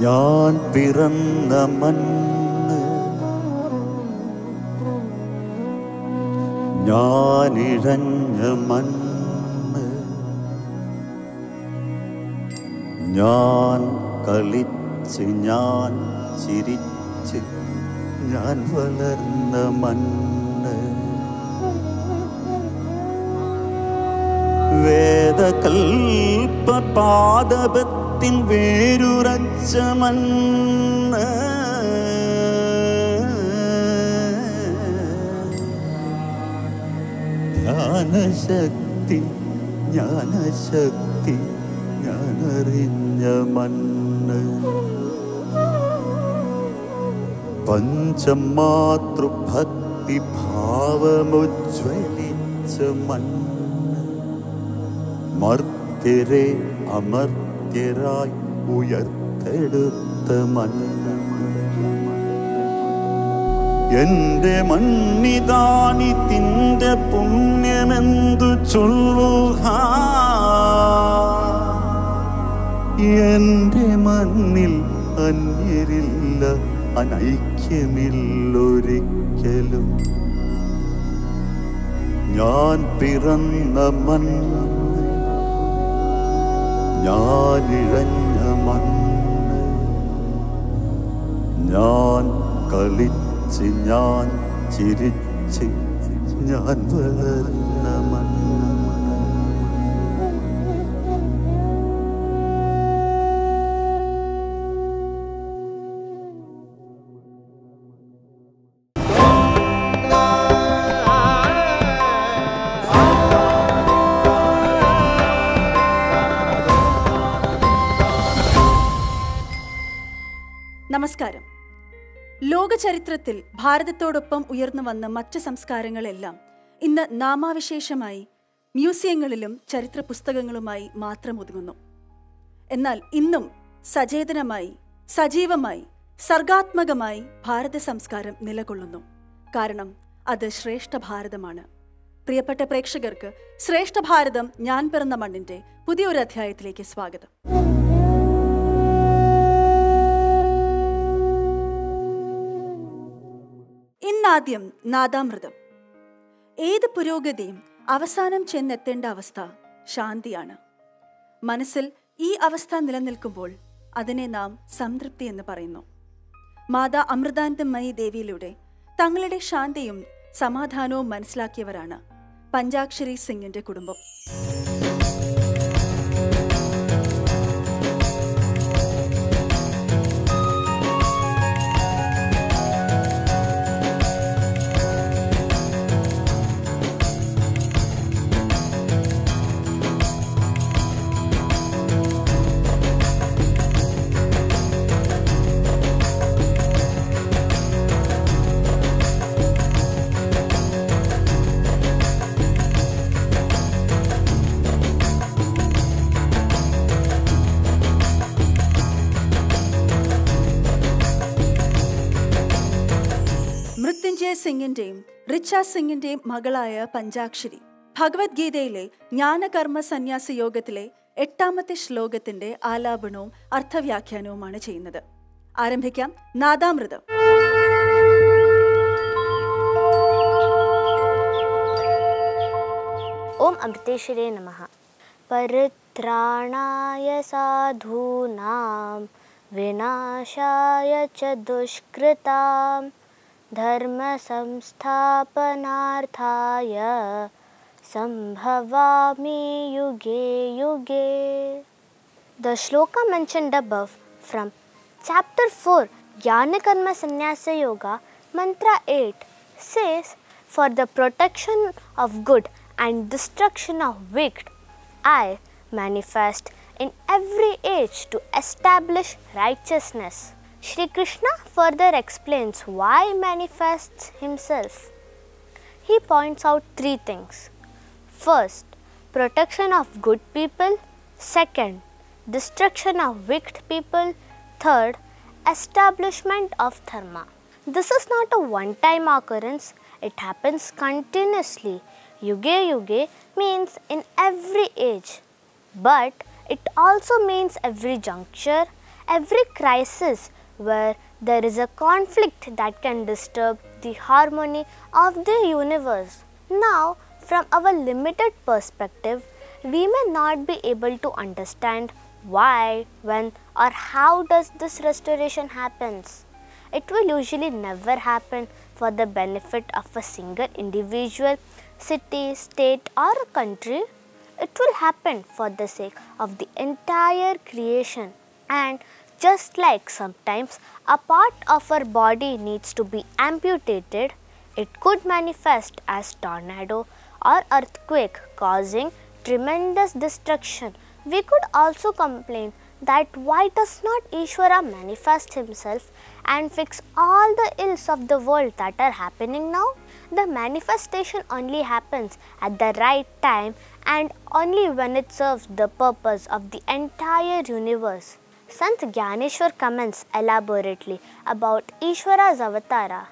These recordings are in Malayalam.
ഞാൻ പിറന്ന മണ്ണ് ഞാനിഴഞ്ഞ മണ്ണ് ഞാൻ കളിച്ച് ഞാൻ ചിരിച്ച് ഞാൻ വളർന്ന മണ്ണ് വേദകൽപ്പ പാദപത്തിൻ വേരുറച്ച മണ്ണ് ധ്യാനശക്തി ജ്ഞാനശക്തി ഞാനറിഞ്ഞ മണ്ണ് പഞ്ചമാതൃഭക്തി ഭാവമുജ്വലിച്ച മണ്ണ് മർത്യരെ അമർത്യരായി ഉയർത്തെടുത്ത മണ്ണ് എന്റെ മണ്ണിതാണിതിന്റെ പുണ്യമെന്തു ചൊല്ലുക എന്റെ മണ്ണിൽ അന്യരില്ല അനൈക്യമില്ലൊരിക്കലും ഞാൻ പിറന്ന മണ്ണ് ഞാനിഴഞ്ഞ മണ്ണ് ഞാൻ കളിച്ച് ഞാൻ ചിരിച്ച് ഞാൻ വളർന്ന മണ്ണ് നമസ്കാരം ലോക ചരിത്രത്തിൽ ഭാരതത്തോടൊപ്പം ഉയർന്നു വന്ന മറ്റ് സംസ്കാരങ്ങളെല്ലാം ഇന്ന് നാമാവിശേഷമായി മ്യൂസിയങ്ങളിലും ചരിത്ര പുസ്തകങ്ങളുമായി മാത്രം ഒതുങ്ങുന്നു എന്നാൽ ഇന്നും സചേതനമായി സജീവമായി സർഗാത്മകമായി ഭാരത സംസ്കാരം നിലകൊള്ളുന്നു കാരണം അത് ശ്രേഷ്ഠ ഭാരതമാണ് പ്രിയപ്പെട്ട പ്രേക്ഷകർക്ക് ശ്രേഷ്ഠ ഭാരതം ഞാൻ പിറന്ന മണ്ണിന്റെ പുതിയൊരു അധ്യായത്തിലേക്ക് സ്വാഗതം ഇന്നാദ്യം നാദാമൃതം ഏത് പുരോഗതിയും അവസാനം ചെന്നെത്തേണ്ട അവസ്ഥ ശാന്തിയാണ് മനസ്സിൽ ഈ അവസ്ഥ നിലനിൽക്കുമ്പോൾ അതിനെ നാം സംതൃപ്തി എന്ന് പറയുന്നു മാതാ അമൃതാനന്ദമയി ദേവിയിലൂടെ തങ്ങളുടെ ശാന്തിയും സമാധാനവും മനസ്സിലാക്കിയവരാണ് പഞ്ചാക്ഷരി സിംഗിന്റെ കുടുംബം മൃത്യുഞ്ജയ സിംഗിന്റെയും റിച്ച സിംഗിന്റെയും മകളായ പഞ്ചാക്ഷരി ഭഗവത്ഗീതയിലെ ജ്ഞാനകർമ്മ സന്യാസ യോഗത്തിലെ എട്ടാമത്തെ ശ്ലോകത്തിന്റെ ആലാപനവും അർത്ഥവ്യാഖ്യാനവുമാണ് ചെയ്യുന്നത് ആരംഭിക്കാം നാദാമൃതം ॐ अमृतेश्वरे नमः परित्राणाय साधूनां विनाशाय च दुष्कृतां धर्मसंस्थापनार्थाय सम्भवामि युगे युगे The shloka mentioned above from chapter 4 Jnanakarma Sannyasa Yoga mantra 8 says for the protection of good and destruction of wicked I manifest in every age to establish righteousness. Shri Krishna further explains why he manifests himself. He points out three things. First, protection of good people. Second, destruction of wicked people. Third, establishment of dharma. This is not a one time occurrence, it happens continuously. Yuge Yuge means in every age, but it also means every juncture, every crisis where there is a conflict that can disturb the harmony of the universe. Now, from our limited perspective, we may not be able to understand why, when, or how does this restoration happens. It will usually never happen for the benefit of a single individual, city, state, or country. It will happen for the sake of the entire creation. And just like sometimes a part of our body needs to be amputated, it could manifest as tornado or earthquake causing tremendous destruction. We could also complain that why does not Ishvara manifest himself and fix all the ills of the world that are happening now? The manifestation only happens at the right time and only when it serves the purpose of the entire universe. Sant Gyaneshwar comments elaborately about Ishvara's avatara.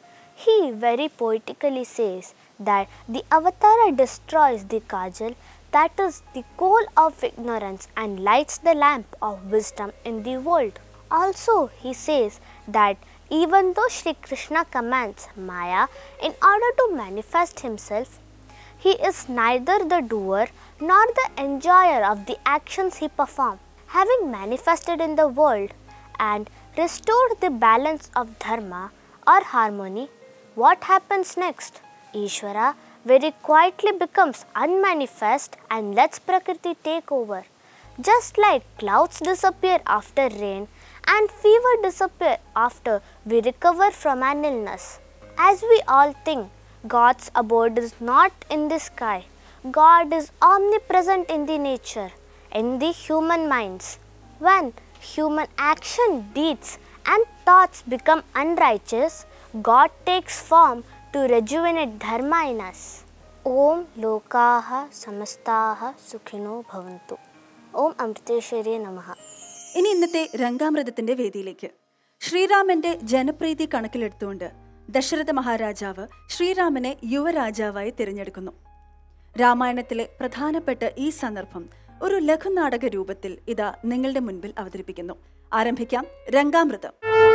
He very poetically says that the avatara destroys the kajal, that is the coal of ignorance, and lights the lamp of wisdom in the world. Also, he says that even though Sri Krishna commands Maya in order to manifest himself, he is neither the doer nor the enjoyer of the actions he performs. Having manifested in the world and restored the balance of dharma or harmony, what happens next? Ishvara very quietly becomes unmanifest and lets Prakriti take over. Just like clouds disappear after rain and fever disappear after we recover from an illness. As we all think, God's abode is not in the sky. God is omnipresent in the nature, in the human minds. When human action, deeds, and thoughts become unrighteous, God takes form to rejuvenate dharma in us. Om lokaha samastaha sukhino bhavantu. Om Amriteshwari Namaha. ഇനി ഇന്നത്തെ രംഗാമൃതത്തിന്റെ വേദിയിലേക്ക് ശ്രീരാമന്റെ ജനപ്രീതി കണക്കിലെടുത്തുകൊണ്ട് ദശരഥ മഹാരാജാവ് ശ്രീരാമനെ യുവരാജാവായി തിരഞ്ഞെടുക്കുന്നു രാമായണത്തിലെ പ്രധാനപ്പെട്ട ഈ സന്ദർഭം ഒരു ലഘുനാടക രൂപത്തിൽ ഇതാ നിങ്ങളുടെ മുൻപിൽ അവതരിപ്പിക്കുന്നു ആരംഭിക്കാം രംഗാമൃതം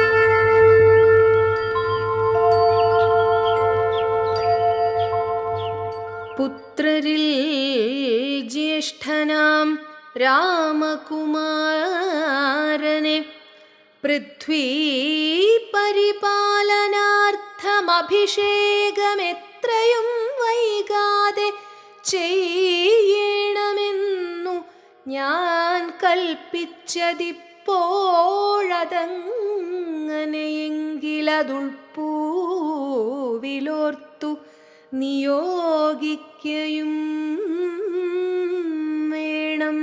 പുത്രരിൽ ജ്യേഷ്ഠനാം രാമകുമാരനെ പൃഥ്വീ പരിപാലനാർത്ഥമഭിഷേകമെത്രയും വൈകാതെ ചെയ്യണമെന്നു ഞാൻ കൽപ്പിച്ചതിപ്പോഴതങ്ങനെയെങ്കിലതുൾപ്പൂവിലോർത്തു നിയോഗിക്കയും വേണം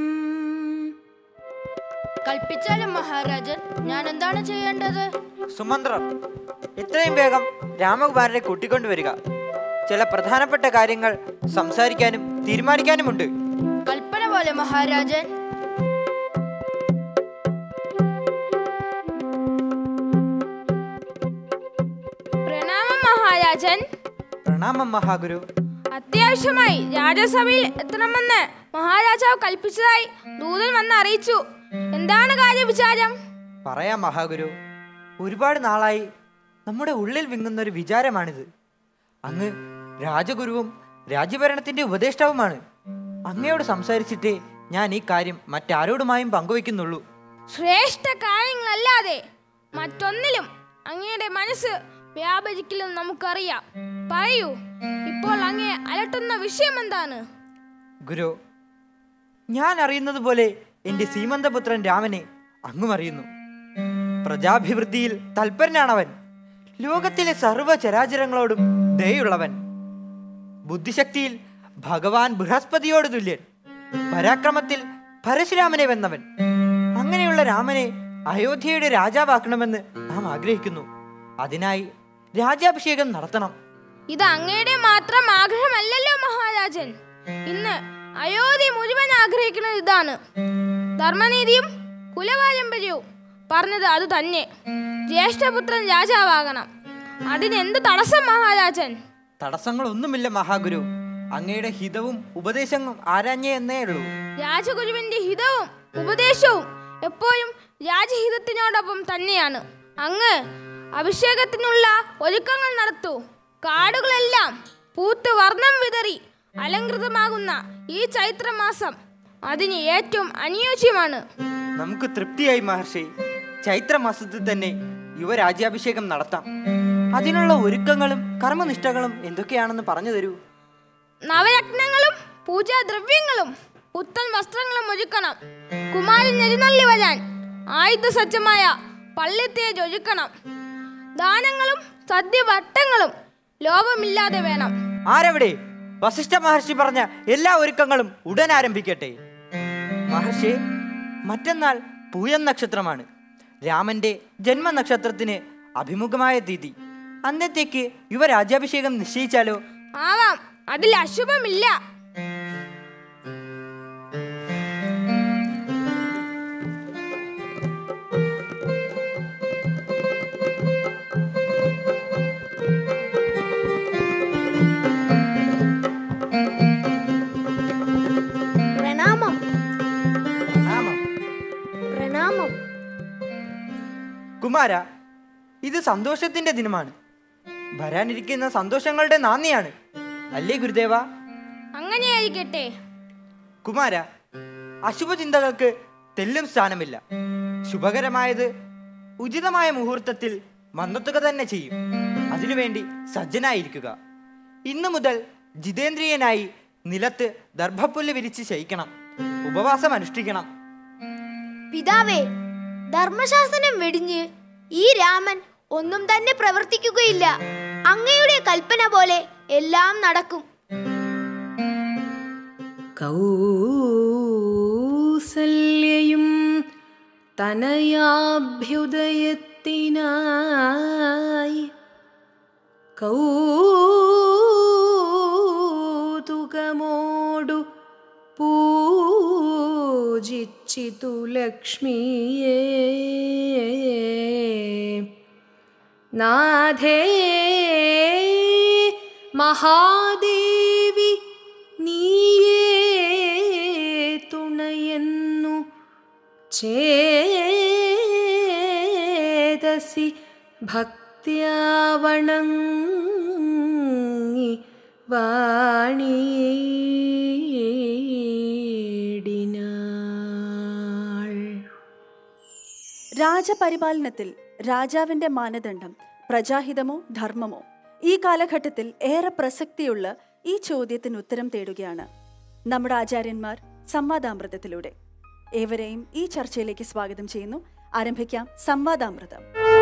കൽപ്പിച്ചാലും മഹാരാജൻ ഞാൻ എന്താണ് ചെയ്യേണ്ടത് സുമന്ത്രർ എത്രയും വേഗം രാമകുമാരനെ കൂട്ടിക്കൊണ്ടുവരിക ചില പ്രധാനപ്പെട്ട കാര്യങ്ങൾ സംസാരിക്കാനും തീരുമാനിക്കാനുമുണ്ട് കൽപ്പന പോലെ മഹാരാജൻ പ്രണാമം മഹാരാജൻ പ്രണാമം മഹാഗുരു അത്യാവശ്യമായി രാജസഭയിൽ എത്തണമെന്ന് മഹാരാജാവ് കൽപ്പിച്ചതായി ദൂതൻ വന്ന് അറിയിച്ചു എന്താണ് കാര്യവിചാരം പറയാം മഹാഗുരു ഒരുപാട് നാളായി നമ്മുടെ ഉള്ളിൽ വിങ്ങുന്ന ഒരു വിചാരമാണിത് അങ്ങ് രാജഗുരുവും രാജ്യഭരണത്തിന്റെ ഉപദേഷ്ടാവുമാണ് അങ്ങയോട് സംസാരിച്ചിട്ടേ ഞാൻ ഈ കാര്യം മറ്റാരോടുമായും പങ്കുവെക്കുന്നുള്ളൂ ശ്രേഷ്ഠ കാര്യങ്ങളല്ലാതെ മറ്റൊന്നിലും അങ്ങയുടെ മനസ്സ് വ്യാപരിക്കില്ലെന്ന് നമുക്കറിയാം പറയൂ ഇപ്പോൾ അങ്ങയെ അലട്ടുന്ന വിഷയം എന്താണ് ഗുരു ഞാൻ അറിയുന്നത് പോലെ എന്റെ സീമന്തപുത്രൻ രാമനെ അങ്ങും അറിയുന്നു പ്രജാഭിവൃദ്ധിയിൽ തൽപരനാണവൻ ലോകത്തിലെ സർവ്വ ചരാചരങ്ങളോടും ദയുള്ളവൻ ബുദ്ധിശക്തിയിൽ ഭഗവാൻ ബൃഹസ്പതിയോട് തുല്യൻ പരാക്രമത്തിൽ പരശുരാമനെ വെന്നവൻ അങ്ങനെയുള്ള രാമനെ അയോധ്യയുടെ രാജാവാക്കണമെന്ന് നാം ആഗ്രഹിക്കുന്നു അതിനായി രാജാഭിഷേകം നടത്തണം ഇത് അങ്ങയുടെ മാത്രം ആഗ്രഹമല്ലല്ലോ മഹാരാജൻ ഇന്ന് അയോധ്യ മുഴുവൻ ആഗ്രഹിക്കുന്നത് ഇതാണ് ധർമ്മനീതിയും കുലപാരമ്പര്യവും പറഞ്ഞത് അത് തന്നെ ജ്യേഷ്ഠപുത്രൻ രാജാവാകണം അതിനെന്ത് തടസ്സം മഹാരാജൻ തടസ്സങ്ങളൊന്നുമില്ല മഹാഗുരു അങ്ങയുടെ ഹിതവും ഉപദേശങ്ങളും ആരാഞ്ഞേ എന്നേ ഉള്ളൂ രാജഗുരുവിന്റെ ഹിതവും ഉപദേശവും എപ്പോഴും രാജഹിതത്തിനോടൊപ്പം തന്നെയാണ് അങ്ങ് അഭിഷേകത്തിനുള്ള ഒരുക്കങ്ങൾ നടത്തൂ കാടുകളെല്ലാം പൂത്ത് വർണ്ണം വിതറി അലങ്കൃതമാകുന്ന ഈ ചൈത്രമാസം അതിന് ഏറ്റവും അനുയോജ്യമാണ് നമുക്ക് തൃപ്തിയായി മഹർഷി ചൈത്രമാസത്തിൽ തന്നെ യുവരാജ്യാഭിഷേകം നടത്താം അതിനുള്ള ഒരുക്കങ്ങളും കർമ്മനിഷ്ഠകളും എന്തൊക്കെയാണെന്ന് പറഞ്ഞു തരൂ നവരത്നങ്ങളും പൂജാദ്രവ്യങ്ങളും പുത്തൻ വസ്ത്രങ്ങളും ഒരുക്കണം കുമാരൻ എഴുന്നള്ളി വരാൻ ആയുധസജ്ജമായ പള്ളിത്തേജ് ഒരുക്കണം ദാനങ്ങളും സദ്യവട്ടങ്ങളും ലോപമില്ലാതെ വേണം ആരവിടെ വസിഷ്ഠ മഹർഷി പറഞ്ഞ എല്ലാ ഒരുക്കങ്ങളും ഉടൻ ആരംഭിക്കട്ടെ മഹർഷി മറ്റന്നാൾ പൂയം നക്ഷത്രമാണ് രാമന്റെ ജന്മനക്ഷത്രത്തിന് അഭിമുഖമായ തീയതി അന്നത്തേക്ക് യുവരാജ്യാഭിഷേകം നിശ്ചയിച്ചാലോ ആവാം അതിൽ അശുഭമില്ല പ്രണാമം ആമാം പ്രണാമം കുമാര ഇത് സന്തോഷത്തിന്റെ ദിനമാണ് വരാനിരിക്കുന്ന സന്തോഷങ്ങളുടെ നാന്ദിയാണ് അല്ലേ ഗുരുദേവ അങ്ങനെയായിരിക്കട്ടെ കുമാര അശുഭചിന്തകൾക്ക് തെല്ലും സ്ഥാനമില്ല ശുഭകരമായത് ഉചിതമായ മുഹൂർത്തത്തിൽ വന്നെത്തുക തന്നെ ചെയ്യും അതിനുവേണ്ടി സജ്ജനായിരിക്കുക ഇന്നു മുതൽ ജിതേന്ദ്രിയനായി നിലത്ത് ദർഭപ്പുല്ല് വിരിച്ച് ശയിക്കണം ഉപവാസം അനുഷ്ഠിക്കണം പിതാവേ ധർമ്മശാസനം വെടിഞ്ഞ് ഈ രാമൻ ഒന്നും തന്നെ പ്രവർത്തിക്കുകയില്ല അങ്ങയുടെ കൽപ്പന പോലെ എല്ലാം നടക്കും കൗസല്യയും തനയാഭ്യുദയത്തിനായി കൗതുകമോടു പൂജിച്ചിതു ലക്ഷ്മിയേ നാഥേ മഹാദേവി നീയേ തുണയെന്നു ചേതസി ഭക്ത്യാവണങ്ങി വാണീടിനാൾ രാജപരിപാലനത്തിൽ രാജാവിന്റെ മാനദണ്ഡം പ്രജാഹിതമോ ധർമ്മമോ ഈ കാലഘട്ടത്തിൽ ഏറെ പ്രസക്തിയുള്ള ഈ ചോദ്യത്തിന് ഉത്തരം തേടുകയാണ് നമ്മുടെ ആചാര്യന്മാർ സംവാദാമൃതത്തിലൂടെ ഏവരെയും ഈ ചർച്ചയിലേക്ക് സ്വാഗതം ചെയ്യുന്നു ആരംഭിക്കാം സംവാദാമൃതം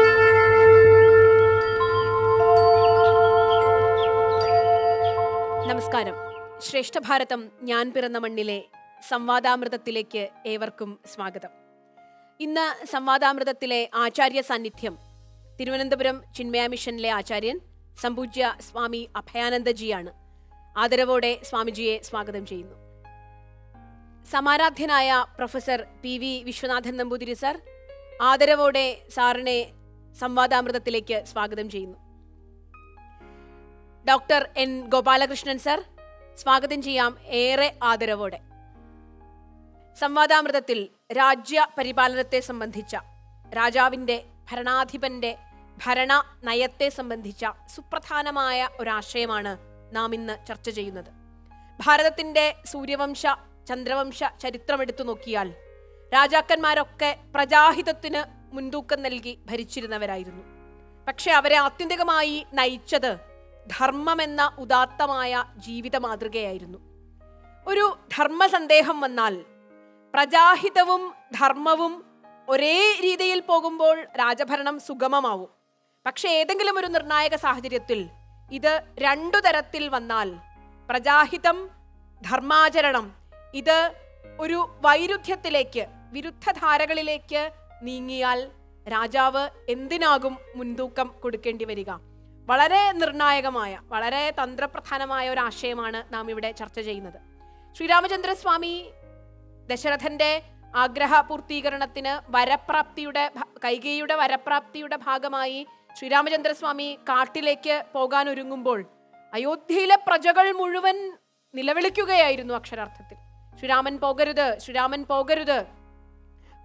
നമസ്കാരം ശ്രേഷ്ഠ ഭാരതം ഞാൻ പിറന്ന മണ്ണിലെ സംവാദാമൃതത്തിലേക്ക് ഏവർക്കും സ്വാഗതം ഇന്ന് സംവാദാമൃതത്തിലെ ആചാര്യ സാന്നിധ്യം തിരുവനന്തപുരം ചിന്മയ മിഷനിലെ ആചാര്യൻ സംപൂജ്യ സ്വാമി അഭയാനന്ദജിയാണ് ആദരവോടെ സ്വാമിജിയെ സ്വാഗതം ചെയ്യുന്നു സമാരാധ്യനായ professor P V Viswanathan Namboothiri sir ആദരവോടെ സാറിനെ സംവാദാമൃതത്തിലേക്ക് സ്വാഗതം ചെയ്യുന്നു ഡോക്ടർ എൻ ഗോപാലകൃഷ്ണൻ സർ സ്വാഗതം ചെയ്യാം ഏറെ ആദരവോടെ സംവാദാമൃതത്തിൽ രാജ്യ പരിപാലനത്തെ സംബന്ധിച്ച രാജാവിന്റെ ഭരണാധിപന്റെ ഭരണ നയത്തെ സംബന്ധിച്ച സുപ്രധാനമായ ഒരാശയമാണ് നാം ഇന്ന് ചർച്ച ചെയ്യുന്നത് ഭാരതത്തിന്റെ സൂര്യവംശ ചന്ദ്രവംശ ചരിത്രമെടുത്തു നോക്കിയാൽ രാജാക്കന്മാരൊക്കെ പ്രജാഹിതത്തിന് മുൻതൂക്കം നൽകി ഭരിച്ചിരുന്നവരായിരുന്നു പക്ഷെ അവരെ ആത്യന്തികമായി നയിച്ചത് ധർമ്മമെന്ന ഉദാത്തമായ ജീവിത മാതൃകയായിരുന്നു ഒരു ധർമ്മ സന്ദേഹം വന്നാൽ പ്രജാഹിതവും ധർമ്മവും ഒരേ രീതിയിൽ പോകുമ്പോൾ രാജഭരണം സുഗമമാവും പക്ഷെ ഏതെങ്കിലും ഒരു നിർണായക സാഹചര്യത്തിൽ ഇത് രണ്ടു തരത്തിൽ വന്നാൽ പ്രജാഹിതം ധർമാചരണം ഇത് ഒരു വൈരുദ്ധ്യത്തിലേക്ക് വിരുദ്ധധാരകളിലേക്ക് നീങ്ങിയാൽ രാജാവ് എന്തിനാകും മുൻതൂക്കം കൊടുക്കേണ്ടി വരിക വളരെ നിർണായകമായ വളരെ തന്ത്രപ്രധാനമായ ഒരു ആശയമാണ് നാം ഇവിടെ ചർച്ച ചെയ്യുന്നത് ശ്രീരാമചന്ദ്രസ്വാമി ദശരഥന്റെ ആഗ്രഹ പൂർത്തീകരണത്തിന് വരപ്രാപ്തിയുടെ ഭ- കൈകേയിയുടെ വരപ്രാപ്തിയുടെ ഭാഗമായി ശ്രീരാമചന്ദ്രസ്വാമി കാട്ടിലേക്ക് പോകാൻ ഒരുങ്ങുമ്പോൾ അയോധ്യയിലെ പ്രജകൾ മുഴുവൻ നിലവിളിക്കുകയായിരുന്നു അക്ഷരാർത്ഥത്തിൽ ശ്രീരാമൻ പോകരുത് ശ്രീരാമൻ പോകരുത്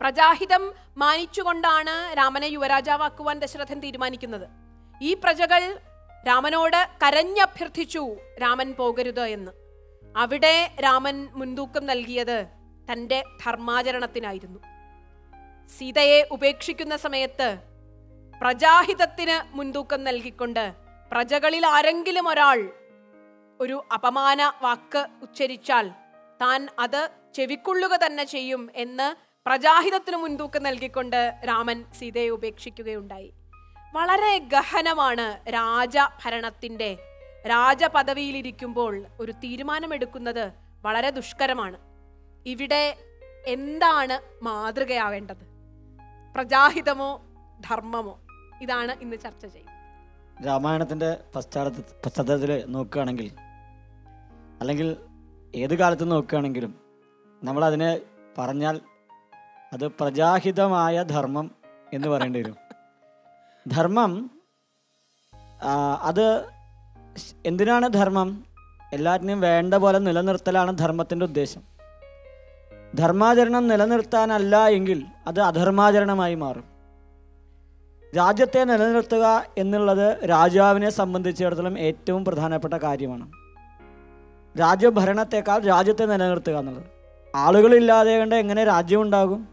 പ്രജാഹിതം മാനിച്ചുകൊണ്ടാണ് രാമനെ യുവരാജാവാക്കുവാൻ ദശരഥൻ തീരുമാനിക്കുന്നത് ഈ പ്രജകൾ രാമനോട് കരഞ്ഞഭ്യർത്ഥിച്ചു രാമൻ പോകരുത് എന്ന് അവിടെ രാമൻ മുൻതൂക്കം നൽകിയത് തൻ്റെ ധർമാചരണത്തിനായിരുന്നു സീതയെ ഉപേക്ഷിക്കുന്ന സമയത്ത് പ്രജാഹിതത്തിന് മുൻതൂക്കം നൽകിക്കൊണ്ട് പ്രജകളിൽ ആരെങ്കിലും ഒരാൾ ഒരു അപമാന വാക്ക് ഉച്ചരിച്ചാൽ താൻ അത് ചെവിക്കൊള്ളുക തന്നെ ചെയ്യും എന്ന് പ്രജാഹിതത്തിന് മുൻതൂക്കം നൽകിക്കൊണ്ട് രാമൻ സീതയെ ഉപേക്ഷിക്കുകയുണ്ടായി വളരെ ഗഹനമാണ് രാജഭരണത്തിൻ്റെ രാജപദവിയിലിരിക്കുമ്പോൾ ഒരു തീരുമാനമെടുക്കുന്നത് വളരെ ദുഷ്കരമാണ് ഇവിടെ എന്താണ് മാതൃകയാവേണ്ടത് പ്രജാഹിതമോ ധർമ്മമോ ഇതാണ് ഇന്ന് ചർച്ച ചെയ്യുന്നത് രാമായണത്തിൻ്റെ പശ്ചാത്തല പശ്ചാത്തലത്തിൽ നോക്കുകയാണെങ്കിൽ അല്ലെങ്കിൽ ഏത് കാലത്ത് നോക്കുകയാണെങ്കിലും നമ്മളതിനെ പറഞ്ഞാൽ അത് പ്രജാഹിതമായ ധർമ്മം എന്ന് പറയേണ്ടി വരും ധർമ്മം ആ, അത് ശ്- എന്തിനാണ് ധർമ്മം എല്ലാറ്റിനെയും വേണ്ട പോലെ നിലനിർത്തലാണ് ധർമ്മത്തിൻ്റെ ഉദ്ദേശം ധർമാചരണം നിലനിർത്താനല്ല എങ്കിൽ അത് അധർമാചരണമായി മാറും രാജ്യത്തെ നിലനിർത്തുക എന്നുള്ളത് രാജാവിനെ സംബന്ധിച്ചിടത്തോളം ഏറ്റവും പ്രധാനപ്പെട്ട കാര്യമാണ് രാജ്യഭരണത്തെക്കാൾ രാജ്യത്തെ നിലനിർത്തുക എന്നുള്ളത് ആളുകളില്ലാതെ കൊണ്ട് എങ്ങനെ രാജ്യം ഉണ്ടാകും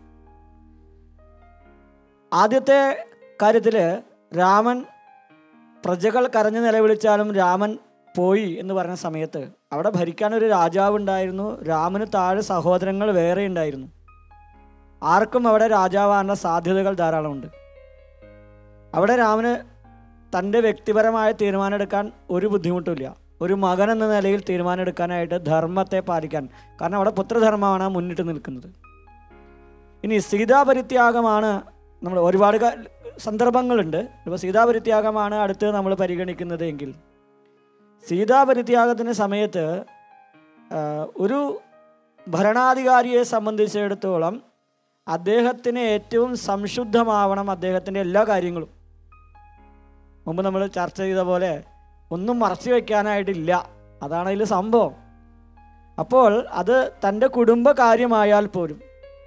ആദ്യത്തെ കാര്യത്തിൽ രാമൻ പ്രജകൾ കരഞ്ഞു നിലവിളിച്ചാലും രാമൻ പോയി എന്ന് പറഞ്ഞ സമയത്ത് അവിടെ ഭരിക്കാൻ ഒരു രാജാവ് ഉണ്ടായിരുന്നു രാമന് താഴെ സഹോദരങ്ങൾ വേറെ ഉണ്ടായിരുന്നു ആർക്കും അവിടെ രാജാവാനുള്ള സാധ്യതകൾ ധാരാളമുണ്ട് അവിടെ രാമന് തൻ്റെ വ്യക്തിപരമായ തീരുമാനമെടുക്കാൻ ഒരു ബുദ്ധിമുട്ടുമില്ല ഒരു മകൻ എന്ന നിലയിൽ തീരുമാനമെടുക്കാനായിട്ട് ധർമ്മത്തെ പാലിക്കാൻ കാരണം അവിടെ പുത്രധർമ്മമാണ് മുന്നിട്ട് നിൽക്കുന്നത് ഇനി സീതാപരിത്യാഗമാണ് നമ്മൾ ഒരുപാട് ക- സന്ദർഭങ്ങളുണ്ട് ഇപ്പോൾ സീതാപരിത്യാഗമാണ് അടുത്ത് നമ്മൾ പരിഗണിക്കുന്നത് എങ്കിൽ സീതാപരിത്യാഗത്തിൻ്റെ സമയത്ത് ആ, ഒരു ഭരണാധികാരിയെ സംബന്ധിച്ചിടത്തോളം അദ്ദേഹത്തിന് ഏറ്റവും സംശുദ്ധമാവണം അദ്ദേഹത്തിൻ്റെ എല്ലാ കാര്യങ്ങളും മുമ്പ് നമ്മൾ ചർച്ച ചെയ്ത പോലെ ഒന്നും മറച്ചു വയ്ക്കാനായിട്ടില്ല അതാണ് അതിൽ സംഭവം അപ്പോൾ അത് തൻ്റെ കുടുംബ കാര്യമായാൽ പോലും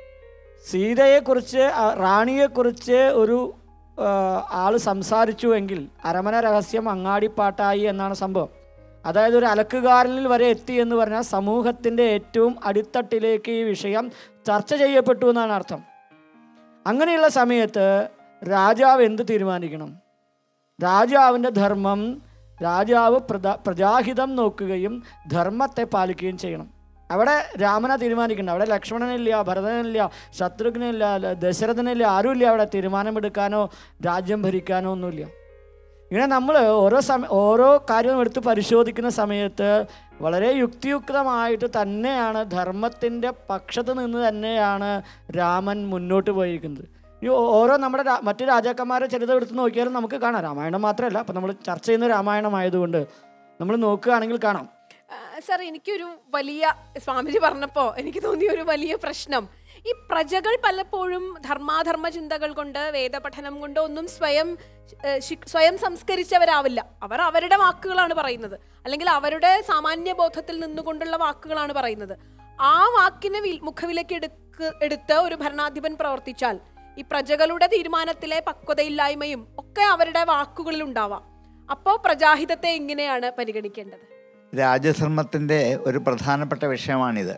സീതയെക്കുറിച്ച് ആ, റാണിയെക്കുറിച്ച് ഒരു ആ, ആള് സംസാരിച്ചുവെങ്കിൽ അരമന രഹസ്യം അങ്ങാടിപ്പാട്ടായി എന്നാണ് സംഭവം അതായത് ഒരു അലക്കുകാരനിൽ വരെ എത്തി എന്ന് പറഞ്ഞാൽ സമൂഹത്തിൻ്റെ ഏറ്റവും അടിത്തട്ടിലേക്ക് ഈ വിഷയം ചർച്ച ചെയ്യപ്പെട്ടു എന്നാണ് അർത്ഥം അങ്ങനെയുള്ള സമയത്ത് രാജാവ് എന്ത് തീരുമാനിക്കണം രാജാവിൻ്റെ ധർമ്മം രാജാവ് പ്രജാ പ്രജാഹിതം നോക്കുകയും ധർമ്മത്തെ പാലിക്കുകയും ചെയ്യണം അവിടെ രാമന തീരുമാനിക്കണം അവിടെ ലക്ഷ്മണനില്ല ഭരതനില്ല ശത്രുഘ്നില്ല ല- ദശരഥനില്ല ആരുമില്ല അവിടെ തീരുമാനമെടുക്കാനോ രാജ്യം ഭരിക്കാനോ ഒന്നുമില്ല ഇങ്ങനെ നമ്മൾ ഓരോ സമയ ഓരോ കാര്യവും എടുത്ത് പരിശോധിക്കുന്ന സമയത്ത് വളരെ യുക്തിയുക്തമായിട്ട് തന്നെയാണ് ധർമ്മത്തിൻ്റെ പക്ഷത്ത് നിന്ന് തന്നെയാണ് രാമൻ മുന്നോട്ട് പോയിരിക്കുന്നത് ഈ ഓ- ഓരോ നമ്മുടെ രാ- മറ്റ് രാജാക്കന്മാരെ ചരിത്രം എടുത്ത് നോക്കിയാലും നമുക്ക് കാണാം രാമായണം മാത്രമല്ല അപ്പം നമ്മൾ ചർച്ച ചെയ്യുന്ന രാമായണമായതുകൊണ്ട് നമ്മൾ നോക്കുകയാണെങ്കിൽ കാണാം ആ, സാർ എനിക്കൊരു വലിയ സ്വാമിജി പറഞ്ഞപ്പോൾ എനിക്ക് തോന്നിയ ഒരു വലിയ പ്രശ്നം ഈ പ്രജകൾ പലപ്പോഴും ധർമാധർമ്മ ചിന്തകൾ കൊണ്ട് വേദപഠനം കൊണ്ട് ഒന്നും സ്വയം ഏ, ശി- സ്വയം സംസ്കരിച്ചവരാവില്ല അവർ അവരുടെ വാക്കുകളാണ് പറയുന്നത് അല്ലെങ്കിൽ അവരുടെ സാമാന്യ ബോധത്തിൽ നിന്നുകൊണ്ടുള്ള വാക്കുകളാണ് പറയുന്നത് ആ വാക്കിനെ വിൽ- മുഖവിലേക്ക് എടുക്ക് എടുത്ത് ഒരു ഭരണാധിപൻ പ്രവർത്തിച്ചാൽ ഈ പ്രജകളുടെ തീരുമാനത്തിലെ പക്വതയില്ലായ്മയും ഒക്കെ അവരുടെ വാക്കുകളിൽ ഉണ്ടാവാം അപ്പോൾ പ്രജാഹിതത്തെ എങ്ങനെയാണ് പരിഗണിക്കേണ്ടത് രാജ്യധർമ്മത്തിൻ്റെ ഒരു പ്രധാനപ്പെട്ട വിഷയമാണിത്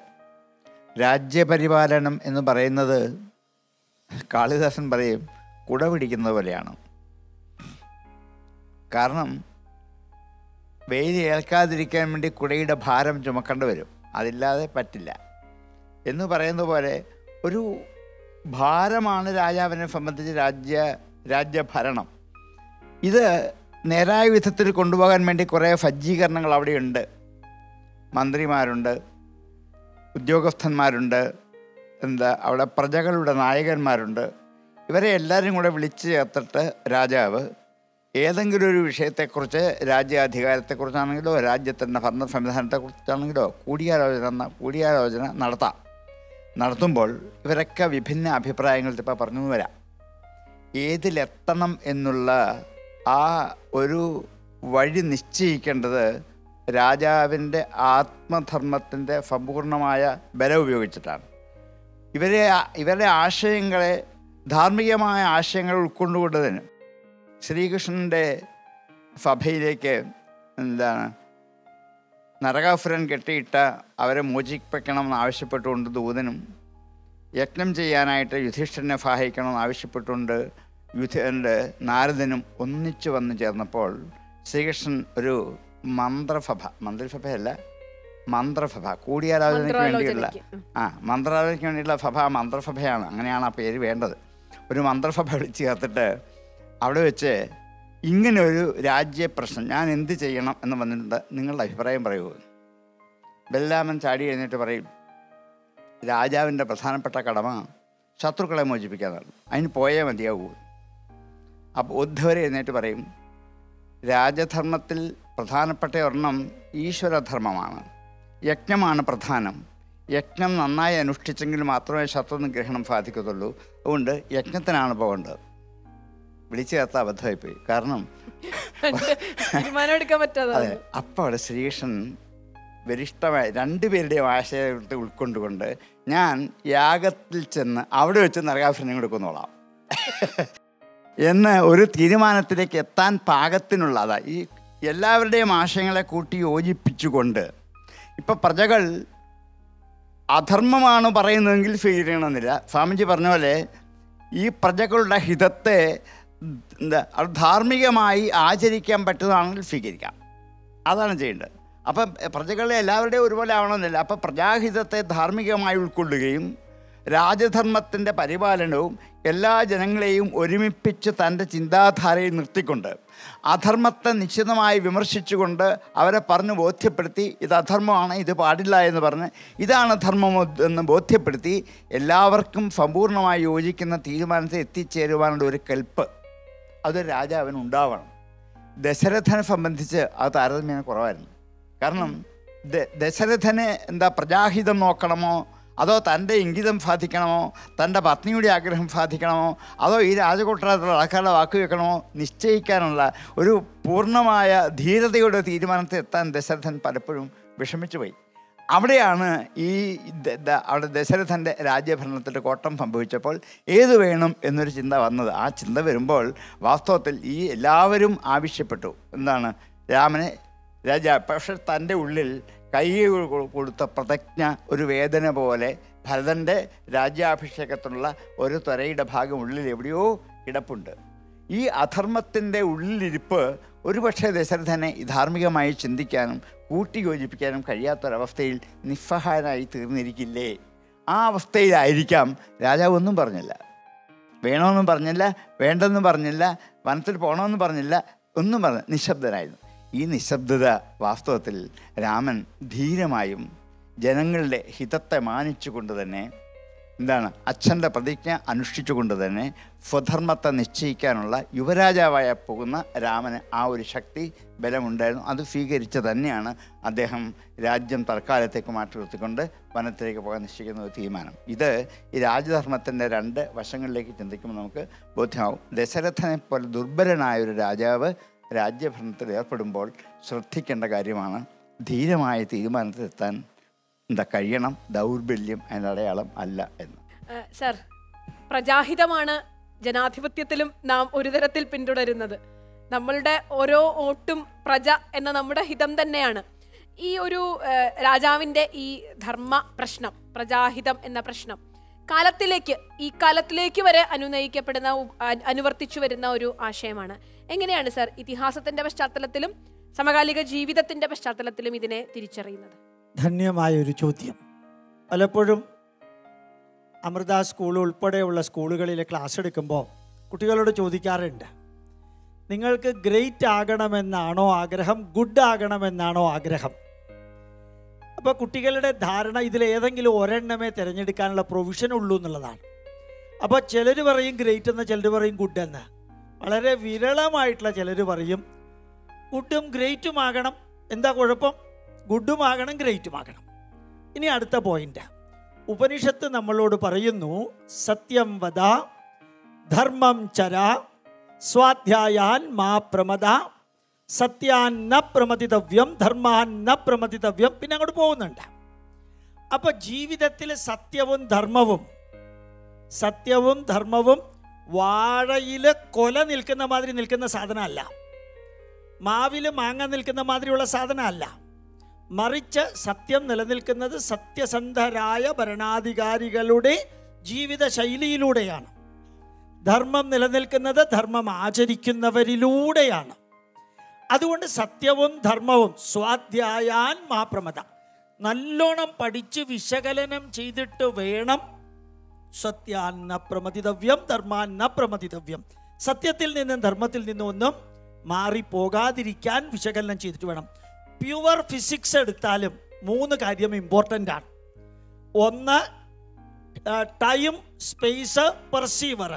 രാജ്യപരിപാലനം എന്ന് പറയുന്നത് കാളിദാസൻ പറയും കുട പിടിക്കുന്നത് പോലെയാണ് കാരണം വെയിൽ ഏൽക്കാതിരിക്കാൻ വേണ്ടി കുടയുടെ ഭാരം ചുമക്കേണ്ടി വരും അതില്ലാതെ പറ്റില്ല എന്ന് പറയുന്ന പോലെ ഒരു ഭാരമാണ് രാജാവിനെ സംബന്ധിച്ച് രാജ്യ രാജ്യഭരണം ഇത് നേരായ വിധത്തിൽ കൊണ്ടുപോകാൻ വേണ്ടി കുറേ സജ്ജീകരണങ്ങൾ അവിടെയുണ്ട് മന്ത്രിമാരുണ്ട് ഉദ്യോഗസ്ഥന്മാരുണ്ട് എന്താ അവിടെ പ്രജകളുടെ നായകന്മാരുണ്ട് ഇവരെ എല്ലാവരും കൂടെ വിളിച്ചു ചേർത്തിട്ട് രാജാവ് ഏതെങ്കിലും ഒരു വിഷയത്തെക്കുറിച്ച് രാജ്യാധികാരത്തെക്കുറിച്ചാണെങ്കിലോ രാജ്യത്തിൻ്റെ ഭരണ സംവിധാനത്തെക്കുറിച്ചാണെങ്കിലോ കൂടിയാലോചന ന- കൂടിയാലോചന നടത്താം നടത്തുമ്പോൾ ഇവരൊക്കെ വിഭിന്ന അഭിപ്രായങ്ങൾ ഇപ്പോൾ പറഞ്ഞു വരാം ഏതിലെത്തണം എന്നുള്ള ആ ഒരു വഴി നിശ്ചയിക്കേണ്ടത് രാജാവിൻ്റെ ആത്മധർമ്മത്തിൻ്റെ സമ്പൂർണമായ ബലം ഉപയോഗിച്ചിട്ടാണ് ഇവരെ ഇവരുടെ ആശയങ്ങളെ ധാർമ്മികമായ ആശയങ്ങൾ ഉൾക്കൊണ്ടുകൊണ്ട് തന്നെ ശ്രീകൃഷ്ണൻ്റെ സഭയിലേക്ക് എന്താണ് നരകാസുരൻ കെട്ടിയിട്ട അവരെ മോചിപ്പിക്കണമെന്ന് ആവശ്യപ്പെട്ടുകൊണ്ട് ദൂതനും യജ്ഞം ചെയ്യാനായിട്ട് യുധിഷ്ഠിരനെ സഹായിക്കണമെന്ന് ആവശ്യപ്പെട്ടുകൊണ്ട് യുധിൻ്റെ നാരദനും ഒന്നിച്ചു വന്നു ചേർന്നപ്പോൾ ശ്രീകൃഷ്ണൻ ഒരു മന്ത്രസഭ മന്ത്രിസഭയല്ല മന്ത്രസഭ കൂടിയാലോചനയ്ക്ക് വേണ്ടിയുള്ള ആ മന്ത്രാലോചനയ്ക്ക് വേണ്ടിയുള്ള സഭ മന്ത്രസഭയാണ് അങ്ങനെയാണ് ആ പേര് വേണ്ടത് ഒരു മന്ത്രസഭ വിളിച്ച് ചേർത്തിട്ട് അവിടെ വെച്ച് ഇങ്ങനെ ഒരു രാജ്യ പ്രശ്നം ഞാൻ എന്ത് ചെയ്യണം എന്ന് വന്നിട്ടുണ്ട് നിങ്ങളുടെ അഭിപ്രായം പറയൂ ബെല്ലാമൻ ചാടി എഴുന്നേറ്റ് പറയും രാജാവിൻ്റെ പ്രധാനപ്പെട്ട കടമ ശത്രുക്കളെ മോചിപ്പിക്കാനാണ് അതിന് പോയേ മതിയാവൂ അപ്പോൾ ഉദ്ധവരെ എഴുന്നേറ്റ് പറയും രാജധർമ്മത്തിൽ പ്രധാനപ്പെട്ട ഒരെണ്ണം ഈശ്വരധർമ്മമാണ് യജ്ഞമാണ് പ്രധാനം യജ്ഞം നന്നായി അനുഷ്ഠിച്ചെങ്കിൽ മാത്രമേ ശത്രു നിഗ്രഹണം സാധിക്കത്തുള്ളൂ അതുകൊണ്ട് യജ്ഞത്തിനാണ് പോകേണ്ടത് വിളിച്ചു ചേർത്ത അബദ്ധമായിപ്പോയി കാരണം തീരുമാനം എടുക്കാൻ പറ്റാതെ അതെ അപ്പോൾ അവിടെ ശ്രീകൃഷ്ണൻ വരിഷ്ഠമായ രണ്ടുപേരുടെയും ആശയത്തെ ഉൾക്കൊണ്ടുകൊണ്ട് ഞാൻ യാഗത്തിൽ ചെന്ന് അവിടെ വെച്ച് നരകാസുരനെ കൊടുക്കുന്നോളാം എന്ന് ഒരു തീരുമാനത്തിലേക്ക് എത്താൻ പാകത്തിനുള്ള അതാ ഈ എല്ലാവരുടെയും ആശയങ്ങളെ കൂട്ടി യോജിപ്പിച്ചുകൊണ്ട് ഇപ്പം പ്രജകൾ അധർമ്മമാണ് പറയുന്നതെങ്കിൽ സ്വീകരിക്കണമെന്നില്ല സ്വാമിജി പറഞ്ഞ പോലെ ഈ പ്രജകളുടെ ഹിതത്തെ എന്താ അത് ധാർമ്മികമായി ആചരിക്കാൻ പറ്റുന്നതാണെങ്കിൽ സ്വീകരിക്കാം അതാണ് ചെയ്യേണ്ടത് അപ്പം പ്രജകളെ എല്ലാവരുടെയും ഒരുപോലെ ആവണമെന്നില്ല അപ്പം പ്രജാഹിതത്തെ ധാർമ്മികമായി ഉൾക്കൊള്ളുകയും രാജധർമ്മത്തിൻ്റെ പരിപാലനവും എല്ലാ ജനങ്ങളെയും ഒരുമിപ്പിച്ച് തൻ്റെ ചിന്താധാരയിൽ നിർത്തിക്കൊണ്ട് അധർമ്മത്തെ നിശ്ചിതമായി വിമർശിച്ചുകൊണ്ട് അവരെ പറഞ്ഞ് ബോധ്യപ്പെടുത്തി ഇത് അധർമ്മമാണ് ഇത് പാടില്ല എന്ന് പറഞ്ഞ് ഇതാണ് ധർമ്മം എന്ന് ബോധ്യപ്പെടുത്തി എല്ലാവർക്കും സമ്പൂർണ്ണമായി യോജിക്കുന്ന തീരുമാനത്തിൽ എത്തിച്ചേരുവാനുള്ള ഒരു കൽപ്പ് അത് രാജാവിന് ഉണ്ടാവണം ദശരഥനെ സംബന്ധിച്ച് അത് താരതമ്യേന കുറവായിരുന്നു കാരണം ദ- ദശരഥന് എന്താ പ്രജാഹിതം നോക്കണമോ അതോ തൻ്റെ ഇംഗിതം സാധിക്കണമോ തൻ്റെ പത്നിയുടെ ആഗ്രഹം സാധിക്കണമോ അതോ ഈ രാജകൊട്ടാരത്തിലുള്ള ആൾക്കാരുടെ വാക്ക് വെക്കണമോ നിശ്ചയിക്കാനുള്ള ഒരു പൂർണ്ണമായ ധീരതയുടെ തീരുമാനത്തിൽ എത്താൻ ദശരഥൻ പലപ്പോഴും വിഷമിച്ചു പോയി അവിടെയാണ് ഈ ദ- ദ- അവിടെ ദശരഥൻ്റെ രാജ്യഭരണത്തിൻ്റെ കോട്ടം സംഭവിച്ചപ്പോൾ ഏത് വേണം എന്നൊരു ചിന്ത വന്നത് ആ ചിന്ത വരുമ്പോൾ വാസ്തവത്തിൽ ഈ എല്ലാവരും ആവശ്യപ്പെട്ടു എന്താണ് രാമനെ രാജ പക്ഷെ തൻ്റെ ഉള്ളിൽ കൈ കൊ- കൊടുത്ത പ്രതിജ്ഞ ഒരു വേദന പോലെ ഭരതൻ്റെ രാജ്യാഭിഷേകത്തിനുള്ള ഒരു ത്വരയുടെ ഭാഗം ഉള്ളിൽ എവിടെയോ കിടപ്പുണ്ട് ഈ അധർമ്മത്തിൻ്റെ ഉള്ളിലിരിപ്പ് ഒരുപക്ഷെ ദശരഥനെ ധാർമ്മികമായി ചിന്തിക്കാനും കൂട്ടിയോജിപ്പിക്കാനും കഴിയാത്തൊരവസ്ഥയിൽ നിസ്സഹായനായി തീർന്നിരിക്കില്ലേ ആ അവസ്ഥയിലായിരിക്കാം രാജാവ് ഒന്നും പറഞ്ഞില്ല വേണമെന്നും പറഞ്ഞില്ല വേണ്ടെന്നും പറഞ്ഞില്ല വനത്തിൽ പോകണമെന്നും പറഞ്ഞില്ല ഒന്നും പറഞ്ഞ നിശബ്ദനായിരുന്നു ഈ നിശബ്ദത വാസ്തവത്തിൽ രാമൻ ധീരമായും ജനങ്ങളുടെ ഹിതത്തെ മാനിച്ചുകൊണ്ട് തന്നെ എന്താണ് അച്ഛൻ്റെ പ്രതിജ്ഞ അനുഷ്ഠിച്ചുകൊണ്ട് തന്നെ സ്വധർമ്മത്തെ നിശ്ചയിക്കാനുള്ള യുവരാജാവായ പോകുന്ന രാമന് ആ ഒരു ശക്തി ബലമുണ്ടായിരുന്നു അത് സ്വീകരിച്ച് തന്നെയാണ് അദ്ദേഹം രാജ്യം തൽക്കാലത്തേക്ക് മാറ്റി നിർത്തിക്കൊണ്ട് വനത്തിലേക്ക് പോകാൻ നിശ്ചയിക്കുന്ന ഒരു തീരുമാനം ഇത് ഈ രാജധർമ്മത്തിൻ്റെ രണ്ട് വശങ്ങളിലേക്ക് ചിന്തിക്കുമ്പോൾ നമുക്ക് ബോധ്യമാവും ദശരഥനെ പോലെ ദുർബലനായ ഒരു രാജാവ് രാജ്യഭരണത്തിൽ ഏർപ്പെടുമ്പോൾ ശ്രദ്ധിക്കേണ്ട കാര്യമാണ് ധീരമായ തീരുമാനത്തിലെത്താൻ എന്താ കഴിയണം ദൗർബല്യം അതിൻ്റെ അടയാളം അല്ല എന്ന് ഏഹ് സർ പ്രജാഹിതമാണ് ജനാധിപത്യത്തിലും നാം ഒരു തരത്തിൽ പിന്തുടരുന്നത് നമ്മളുടെ ഓരോ വോട്ടും പ്രജ എന്ന നമ്മുടെ ഹിതം തന്നെയാണ് ഈ ഒരു ഏഹ്, രാജാവിൻ്റെ ഈ ധർമ്മ പ്രശ്നം പ്രജാഹിതം എന്ന പ്രശ്നം കാലത്തിലേക്ക് ഈ കാലത്തിലേക്ക് വരെ അനുനയിക്കപ്പെടുന്ന ഉ- അ- അനുവർത്തിച്ചു വരുന്ന ഒരു ആശയമാണ് എങ്ങനെയാണ് സർ ഇതിഹാസത്തിന്റെ പശ്ചാത്തലത്തിലും സമകാലിക ജീവിതത്തിന്റെ പശ്ചാത്തലത്തിലും ഇതിനെ തിരിച്ചറിയുന്നത് ധന്യമായ ഒരു ചോദ്യം പലപ്പോഴും അമൃത സ്കൂൾ ഉൾപ്പെടെയുള്ള സ്കൂളുകളിലെ ക്ലാസ് എടുക്കുമ്പോൾ കുട്ടികളോട് ചോദിക്കാറുണ്ട് നിങ്ങൾക്ക് ഗ്രേറ്റ് ആകണമെന്നാണോ ആഗ്രഹം ഗുഡ് ആകണമെന്നാണോ ആഗ്രഹം അപ്പോൾ കുട്ടികളുടെ ധാരണ ഇതിലേതെങ്കിലും ഒരെണ്ണമേ തിരഞ്ഞെടുക്കാനുള്ള പ്രൊവിഷൻ ഉള്ളൂ എന്നുള്ളതാണ് അപ്പോൾ ചിലർ പറയും ഗ്രേറ്റ് എന്ന് ചിലർ പറയും ഗുഡ് എന്ന് വളരെ വിരളമായിട്ടുള്ള ചിലർ പറയും ഗുഡും ഗ്രേറ്റും ആകണം എന്താ കുഴപ്പം ഗുഡും ആകണം ഗ്രേറ്റും ആകണം ഇനി അടുത്ത പോയിന്റ് ഉപനിഷത്ത് നമ്മളോട് പറയുന്നു സത്യം വദ ധർമ്മം ചര സ്വാധ്യായാൻ മാ പ്രമദ സത്യാൻ ന പ്രമതിതവ്യം ധർമാൻ ന പ്രമതിതവ്യം പിന്നെ അങ്ങോട്ട് പോകുന്നുണ്ട് അപ്പൊ ജീവിതത്തിൽ സത്യവും ധർമ്മവും സത്യവും ധർമ്മവും വാഴയിൽ കൊല നിൽക്കുന്ന മാതിരി നിൽക്കുന്ന സാധനമല്ല മാവിൽ മാങ്ങ നിൽക്കുന്ന മാതിരിയുള്ള സാധനമല്ല മറിച്ച് സത്യം നിലനിൽക്കുന്നത് സത്യസന്ധരായ ഭരണാധികാരികളുടെ ജീവിത ശൈലിയിലൂടെയാണ് ധർമ്മം നിലനിൽക്കുന്നത് ധർമ്മം ആചരിക്കുന്നവരിലൂടെയാണ് അതുകൊണ്ട് സത്യവും ധർമ്മവും സ്വാധ്യായാൻ മാപ്രമത നല്ലോണം പഠിച്ച് വിശകലനം ചെയ്തിട്ട് വേണം സത്യാന്ന പ്രമതിതവ്യം ധർമാന്ന പ്രമതിതവ്യം സത്യത്തിൽ നിന്നും ധർമ്മത്തിൽ നിന്നും ഒന്നും മാറിപ്പോകാതിരിക്കാൻ വിശകലനം ചെയ്തിട്ട് വേണം പ്യുവർ ഫിസിക്സ് എടുത്താലും മൂന്ന് കാര്യം ഇമ്പോർട്ടൻ്റ് ആണ് ഒന്ന് ടൈം സ്പേസ് പെർസീവർ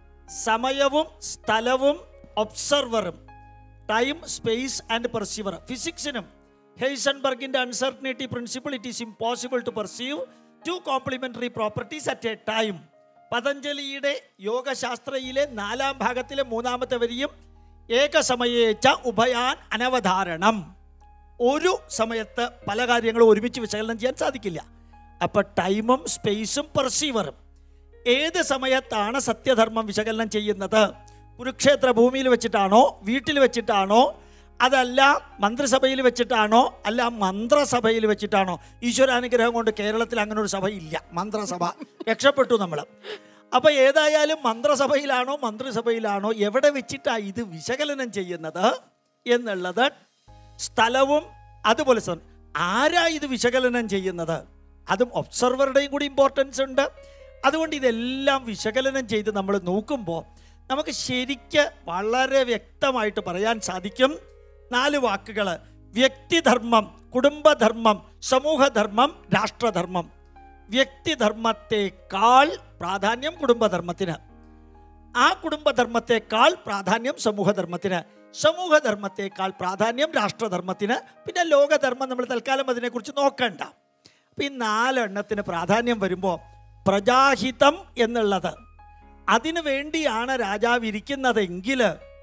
സമയവും സ്ഥലവും ഒബ്സർവറും ടൈം സ്പേസ് ആൻഡ് പെർസീവർ ഫിസിക്സിനും ഹെയ്സൺബർഗിൻ്റെ uncertainty principle it is impossible to perceive two complementary properties at a time പതഞ്ജലിയുടെ യോഗശാസ്ത്രയിലെ നാലാം ഭാഗത്തിലെ മൂന്നാമത്തെ വരിയും ഏകസമയേച്ച ഉഭയാൻ അനവധാരണം ഒരു സമയത്ത് പല കാര്യങ്ങളും ഒരുമിച്ച് വിശകലനം ചെയ്യാൻ സാധിക്കില്ല അപ്പം ടൈമും സ്പേസും പെർസീവറും ഏത് സമയത്താണ് സത്യധർമ്മം വിശകലനം ചെയ്യുന്നത് കുരുക്ഷേത്ര ഭൂമിയിൽ വെച്ചിട്ടാണോ വീട്ടിൽ വെച്ചിട്ടാണോ അതല്ല മന്ത്രിസഭയിൽ വെച്ചിട്ടാണോ അല്ല മന്ത്രസഭയിൽ വെച്ചിട്ടാണോ ഈശ്വരാനുഗ്രഹം കൊണ്ട് കേരളത്തിൽ അങ്ങനെ ഒരു സഭ ഇല്ല മന്ത്രസഭ രക്ഷപ്പെട്ടു നമ്മൾ അപ്പോൾ ഏതായാലും മന്ത്രസഭയിലാണോ മന്ത്രിസഭയിലാണോ എവിടെ വെച്ചിട്ടാണ് ഇത് വിശകലനം ചെയ്യുന്നത് എന്നുള്ളത് സ്ഥലവും അതുപോലെ സ- ആരാ ഇത് വിശകലനം ചെയ്യുന്നത് അതും ഒബ്സർവറുടെയും കൂടി ഇമ്പോർട്ടൻസ് ഉണ്ട് അതുകൊണ്ട് ഇതെല്ലാം വിശകലനം ചെയ്ത് നമ്മൾ നോക്കുമ്പോൾ നമുക്ക് ശരിക്ക് വളരെ വ്യക്തമായിട്ട് പറയാൻ സാധിക്കും നാല് വാക്കുകൾ വ്യക്തിധർമ്മം കുടുംബധർമ്മം സമൂഹധർമ്മം രാഷ്ട്രധർമ്മം വ്യക്തിധർമ്മത്തെക്കാൾ പ്രാധാന്യം കുടുംബധർമ്മത്തിന് ആ കുടുംബധർമ്മത്തെക്കാൾ പ്രാധാന്യം സമൂഹധർമ്മത്തിന് സമൂഹധർമ്മത്തെക്കാൾ പ്രാധാന്യം രാഷ്ട്രധർമ്മത്തിന് പിന്നെ ലോകധർമ്മം നമ്മൾ തൽക്കാലം അതിനെക്കുറിച്ച് നോക്കണ്ട അപ്പം ഈ നാലെണ്ണത്തിന് പ്രാധാന്യം വരുമ്പോൾ പ്രജാഹിതം എന്നുള്ളത് അതിനു വേണ്ടിയാണ് രാജാവ് ഇരിക്കുന്നതെങ്കിൽ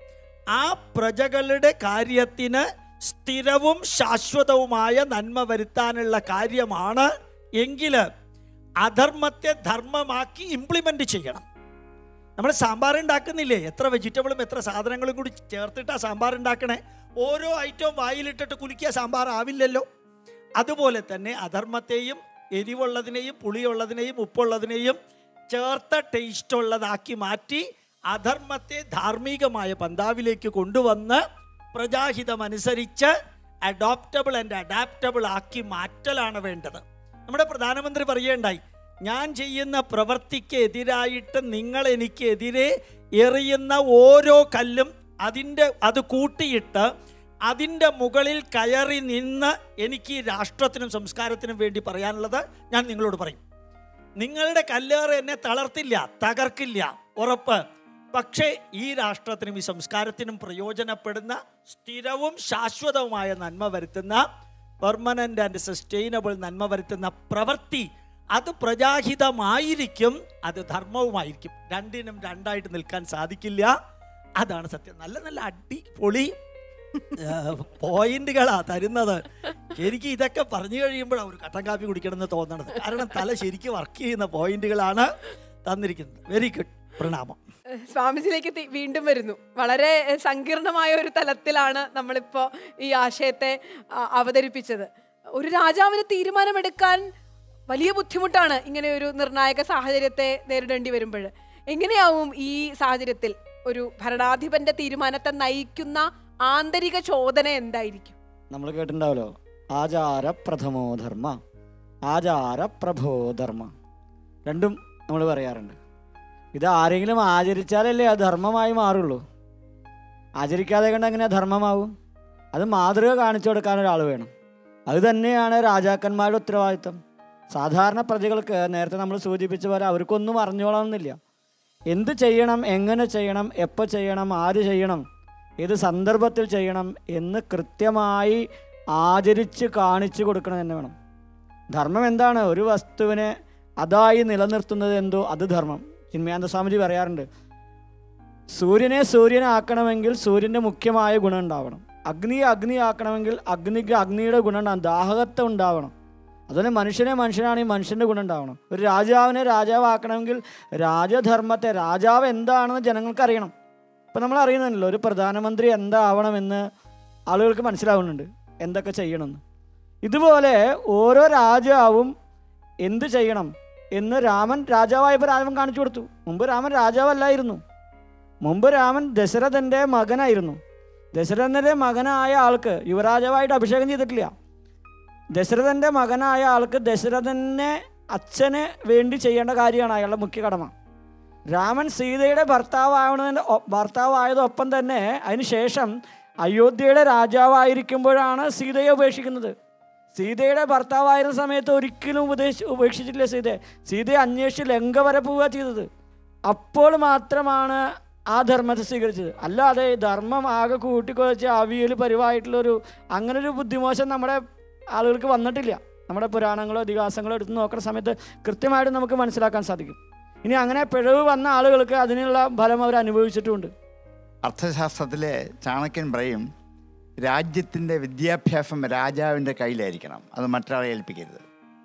ആ പ്രജകളുടെ കാര്യത്തിന് സ്ഥിരവും ശാശ്വതവുമായ നന്മ വരുത്താനുള്ള കാര്യമാണ് എങ്കിൽ അധർമ്മത്തെ ധർമ്മമാക്കി ഇംപ്ലിമെൻ്റ് ചെയ്യണം നമ്മൾ സാമ്പാർ ഉണ്ടാക്കുന്നില്ലേ എത്ര വെജിറ്റബിളും എത്ര സാധനങ്ങളും കൂടി ചേർത്തിട്ടാ സാമ്പാർ ഉണ്ടാക്കണേ ഓരോ ഐറ്റവും വായിലിട്ടിട്ട് കുലുക്കിയ സാമ്പാർ ആവില്ലല്ലോ അതുപോലെ തന്നെ അധർമ്മത്തെയും എരിവുള്ളതിനെയും പുളിയുള്ളതിനെയും ഉപ്പുള്ളതിനെയും ചേർത്ത ടേസ്റ്റ് ഉള്ളതാക്കി മാറ്റി അധർമ്മത്തെ ധാർമ്മികമായ പന്താവിലേക്ക് കൊണ്ടുവന്ന് പ്രജാഹിതമനുസരിച്ച് അഡോപ്റ്റബിൾ ആൻഡ് അഡാപ്റ്റബിൾ ആക്കി മാറ്റലാണ് വേണ്ടത് നമ്മുടെ പ്രധാനമന്ത്രി പറയുകയുണ്ടായി ഞാൻ ചെയ്യുന്ന പ്രവൃത്തിക്ക് എതിരായിട്ട് നിങ്ങൾ എനിക്കെതിരെ എറിയുന്ന ഓരോ കല്ലും അതിൻ്റെ അത് കൂട്ടിയിട്ട് അതിൻ്റെ മുകളിൽ കയറി നിന്ന് എനിക്ക് ഈ രാഷ്ട്രത്തിനും സംസ്കാരത്തിനും വേണ്ടി പറയാനുള്ളത് ഞാൻ നിങ്ങളോട് പറയും നിങ്ങളുടെ കല്ലേറ് എന്നെ തളർത്തില്ല തകർക്കില്ല ഉറപ്പ് പക്ഷേ ഈ രാഷ്ട്രത്തിനും ഈ സംസ്കാരത്തിനും പ്രയോജനപ്പെടുന്ന സ്ഥിരവും ശാശ്വതവുമായ നന്മ വരുത്തുന്ന പെർമനൻ്റ് ആൻഡ് സസ്റ്റൈനബിൾ നന്മ വരുത്തുന്ന പ്രവൃത്തി അത് പ്രജാഹിതമായിരിക്കും അത് ധർമ്മവുമായിരിക്കും രണ്ടിനും രണ്ടായിട്ട് നിൽക്കാൻ സാധിക്കില്ല അതാണ് സത്യം നല്ല നല്ല അടിപൊളി പോയിന്റുകളാ തരുന്നത് എനിക്ക് ഇതൊക്കെ പറഞ്ഞു കഴിയുമ്പോഴാണ് ഒരു കട്ടൻ കാപ്പി കുടിക്കണമെന്ന് തോന്നണത് കാരണം തല ശരിക്കും വർക്ക് ചെയ്യുന്ന പോയിന്റുകളാണ് തന്നിരിക്കുന്നത് വെരി ഗുഡ് പ്രണാമം ഏഹ് സ്വാമിജിയിലേക്ക് തി- വീണ്ടും വരുന്നു വളരെ ഏഹ് സങ്കീർണമായ ഒരു തലത്തിലാണ് നമ്മളിപ്പോൾ ഈ ആശയത്തെ ആ, അവതരിപ്പിച്ചത് ഒരു രാജാവിന് തീരുമാനമെടുക്കാൻ വലിയ ബുദ്ധിമുട്ടാണ് ഇങ്ങനെ ഒരു നിർണായക സാഹചര്യത്തെ നേരിടേണ്ടി വരുമ്പോൾ എങ്ങനെയാവും ഈ സാഹചര്യത്തിൽ ഒരു ഭരണാധിപന്റെ തീരുമാനത്തെ നയിക്കുന്ന ആന്തരിക ചോദന എന്തായിരിക്കും നമ്മൾ കേട്ടിട്ടുണ്ടാവല്ലോ ആചാര പ്രഥമോ ധർമ്മ ആചാര പ്രഭോ ധർമ്മ രണ്ടും നമ്മൾ പറയാറുണ്ട് ഇത് ആരെങ്കിലും ആചരിച്ചാലല്ലേ അത് ധർമ്മമായി മാറുള്ളൂ ആചരിക്കാതെ കണ്ട് എങ്ങനെ ധർമ്മമാവും അത് മാതൃക കാണിച്ചു കൊടുക്കാൻ ഒരാൾ വേണം അത് തന്നെയാണ് രാജാക്കന്മാരുടെ ഉത്തരവാദിത്തം സാധാരണ പ്രജകൾക്ക് നേരത്തെ നമ്മൾ സൂചിപ്പിച്ച പോലെ അവർക്കൊന്നും അറിഞ്ഞോളണമെന്നില്ല എന്ത് ചെയ്യണം എങ്ങനെ ചെയ്യണം എപ്പോൾ ചെയ്യണം ആര് ചെയ്യണം ഏത് സന്ദർഭത്തിൽ ചെയ്യണം എന്ന് കൃത്യമായി ആചരിച്ച് കാണിച്ചു കൊടുക്കണം തന്നെ വേണം ധർമ്മം എന്താണ് ഒരു വസ്തുവിനെ അതായി നിലനിർത്തുന്നത് എന്തോ അത് ധർമ്മം ചിന്മയാനന്ദ സ്വാമിജി പറയാറുണ്ട് സൂര്യനെ സൂര്യനാക്കണമെങ്കിൽ സൂര്യൻ്റെ മുഖ്യമായ ഗുണം ഉണ്ടാവണം അഗ്നിയെ അഗ്നി ആക്കണമെങ്കിൽ അഗ്നിക്ക് അഗ്നിയുടെ ഗുണം ഉണ്ടാവണം ദാഹകത്വം ഉണ്ടാവണം അതുപോലെ മനുഷ്യനെ മനുഷ്യനാണെങ്കിൽ മനുഷ്യൻ്റെ ഗുണം ഉണ്ടാവണം ഒരു രാജാവിനെ രാജാവാക്കണമെങ്കിൽ രാജധർമ്മത്തെ രാജാവ് എന്താണെന്ന് ജനങ്ങൾക്ക് അറിയണം ഇപ്പം നമ്മൾ അറിയുന്നുണ്ടല്ലോ ഒരു പ്രധാനമന്ത്രി എന്താവണമെന്ന് ആളുകൾക്ക് മനസ്സിലാവുന്നുണ്ട് എന്തൊക്കെ ചെയ്യണമെന്ന് ഇതുപോലെ ഓരോ രാജാവും എന്ത് ചെയ്യണം എന്ന് രാമൻ രാജാവായപ്പോൾ രാമൻ കാണിച്ചു കൊടുത്തു മുമ്പ് രാമൻ രാജാവല്ലായിരുന്നു മുമ്പ് രാമൻ ദശരഥൻ്റെ മകനായിരുന്നു ദശരഥൻ്റെ മകനായ ആൾക്ക് യുവരാജാവായിട്ട് അഭിഷേകം ചെയ്തിട്ടില്ല ദശരഥൻ്റെ മകനായ ആൾക്ക് ദശരഥനെ അച്ഛന് വേണ്ടി ചെയ്യേണ്ട കാര്യമാണ് അയാളുടെ മുഖ്യ കടമ രാമൻ സീതയുടെ ഭർത്താവാവണതിൻ്റെ ഒ- ഭർത്താവായതൊപ്പം തന്നെ അതിന് ശേഷം അയോധ്യയുടെ രാജാവായിരിക്കുമ്പോഴാണ് സീതയെ ഉപേക്ഷിക്കുന്നത് സീതയുടെ ഭർത്താവായിരുന്ന സമയത്ത് ഒരിക്കലും ഉപദേശി ഉപേക്ഷിച്ചിട്ടില്ല സീതയെ സീതയെ അന്വേഷിച്ച് ലങ്ക വരെ പോവുക ചെയ്തത് അപ്പോൾ മാത്രമാണ് ആ ധർമ്മത്തെ സ്വീകരിച്ചത് അല്ലാതെ ധർമ്മം ആകെ കൂട്ടിക്കുഴച്ച് അവിയൽ പരിവായിട്ടുള്ളൊരു അങ്ങനെ ഒരു ബുദ്ധിമോശം നമ്മുടെ ആളുകൾക്ക് വന്നിട്ടില്ല നമ്മുടെ പുരാണങ്ങളോ ഇതിഹാസങ്ങളോ എടുത്ത് നോക്കുന്ന സമയത്ത് കൃത്യമായിട്ട് നമുക്ക് മനസ്സിലാക്കാൻ സാധിക്കും ഇനി അങ്ങനെ പിഴവ് വന്ന ആളുകൾക്ക് അതിനുള്ള ഫലം അവർ അനുഭവിച്ചിട്ടുമുണ്ട് അർത്ഥശാസ്ത്രത്തിലെ ചാണക്യൻ പറയും രാജ്യത്തിൻ്റെ വിദ്യാഭ്യാസം രാജാവിൻ്റെ കയ്യിലായിരിക്കണം അത് മറ്റൊരാളെ ഏൽപ്പിക്കരുത്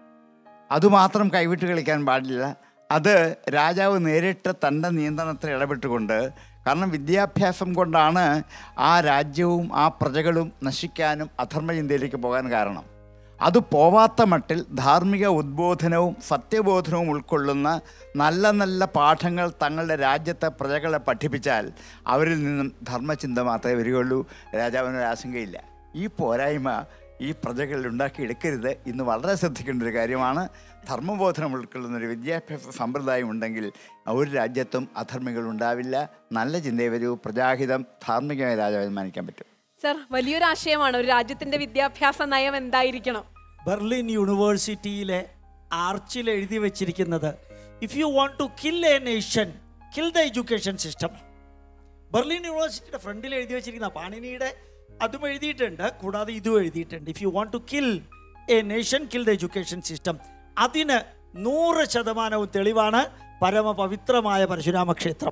അതുമാത്രം കൈവിട്ട് കളിക്കാൻ പാടില്ല അത് രാജാവ് നേരിട്ട് തൻ്റെ നിയന്ത്രണത്തിൽ ഇടപെട്ടുകൊണ്ട് കാരണം വിദ്യാഭ്യാസം കൊണ്ടാണ് ആ രാജ്യവും ആ പ്രജകളും നശിക്കാനും അധർമ്മചിന്തയിലേക്ക് പോകാൻ കാരണം അത് പോവാത്ത മട്ടിൽ ധാർമ്മിക ഉദ്ബോധനവും സത്യബോധനവും ഉൾക്കൊള്ളുന്ന നല്ല നല്ല പാഠങ്ങൾ തങ്ങളുടെ രാജ്യത്തെ പ്രജകളെ പഠിപ്പിച്ചാൽ അവരിൽ നിന്നും ധർമ്മചിന്ത മാത്രമേ വരികയുള്ളൂ രാജാവിനൊരു ആശങ്കയില്ല ഈ പോരായ്മ ഈ പ്രജകളിൽ ഉണ്ടാക്കിയെടുക്കരുത് ഇന്ന് വളരെ ശ്രദ്ധിക്കേണ്ട ഒരു കാര്യമാണ് ധർമ്മബോധനം ഉൾക്കൊള്ളുന്ന ഒരു വിദ്യാഭ്യാസ സമ്പ്രദായം ഉണ്ടെങ്കിൽ ഒരു രാജ്യത്തും അധർമ്മികൾ ഉണ്ടാവില്ല നല്ല ചിന്തയെ വരൂ പ്രജാഹിതം ധാർമ്മികമായ രാജാവിനെ മാനിക്കാൻ പറ്റും സർ വലിയൊരു ആശയമാണ് ഒരു രാജ്യത്തിന്റെ വിദ്യാഭ്യാസ നയം എന്തായിരിക്കണം ബെർലിൻ യൂണിവേഴ്സിറ്റിയിലെ ആർച്ചിൽ എഴുതി വെച്ചിരിക്കുന്നത് if you want to kill a nation kill the education system Berlin യൂണിവേഴ്സിറ്റിയുടെ ഫ്രണ്ടിൽ എഴുതി വെച്ചിരിക്കുന്ന പാണിനിയുടെ അതും എഴുതിയിട്ടുണ്ട് കൂടാതെ ഇതും എഴുതിയിട്ടുണ്ട് if you want to kill a nation kill the education system അതിന് നൂറ് ശതമാനവും തെളിവാണ് പരമപവിത്രമായ പരശുരാമ ക്ഷേത്രം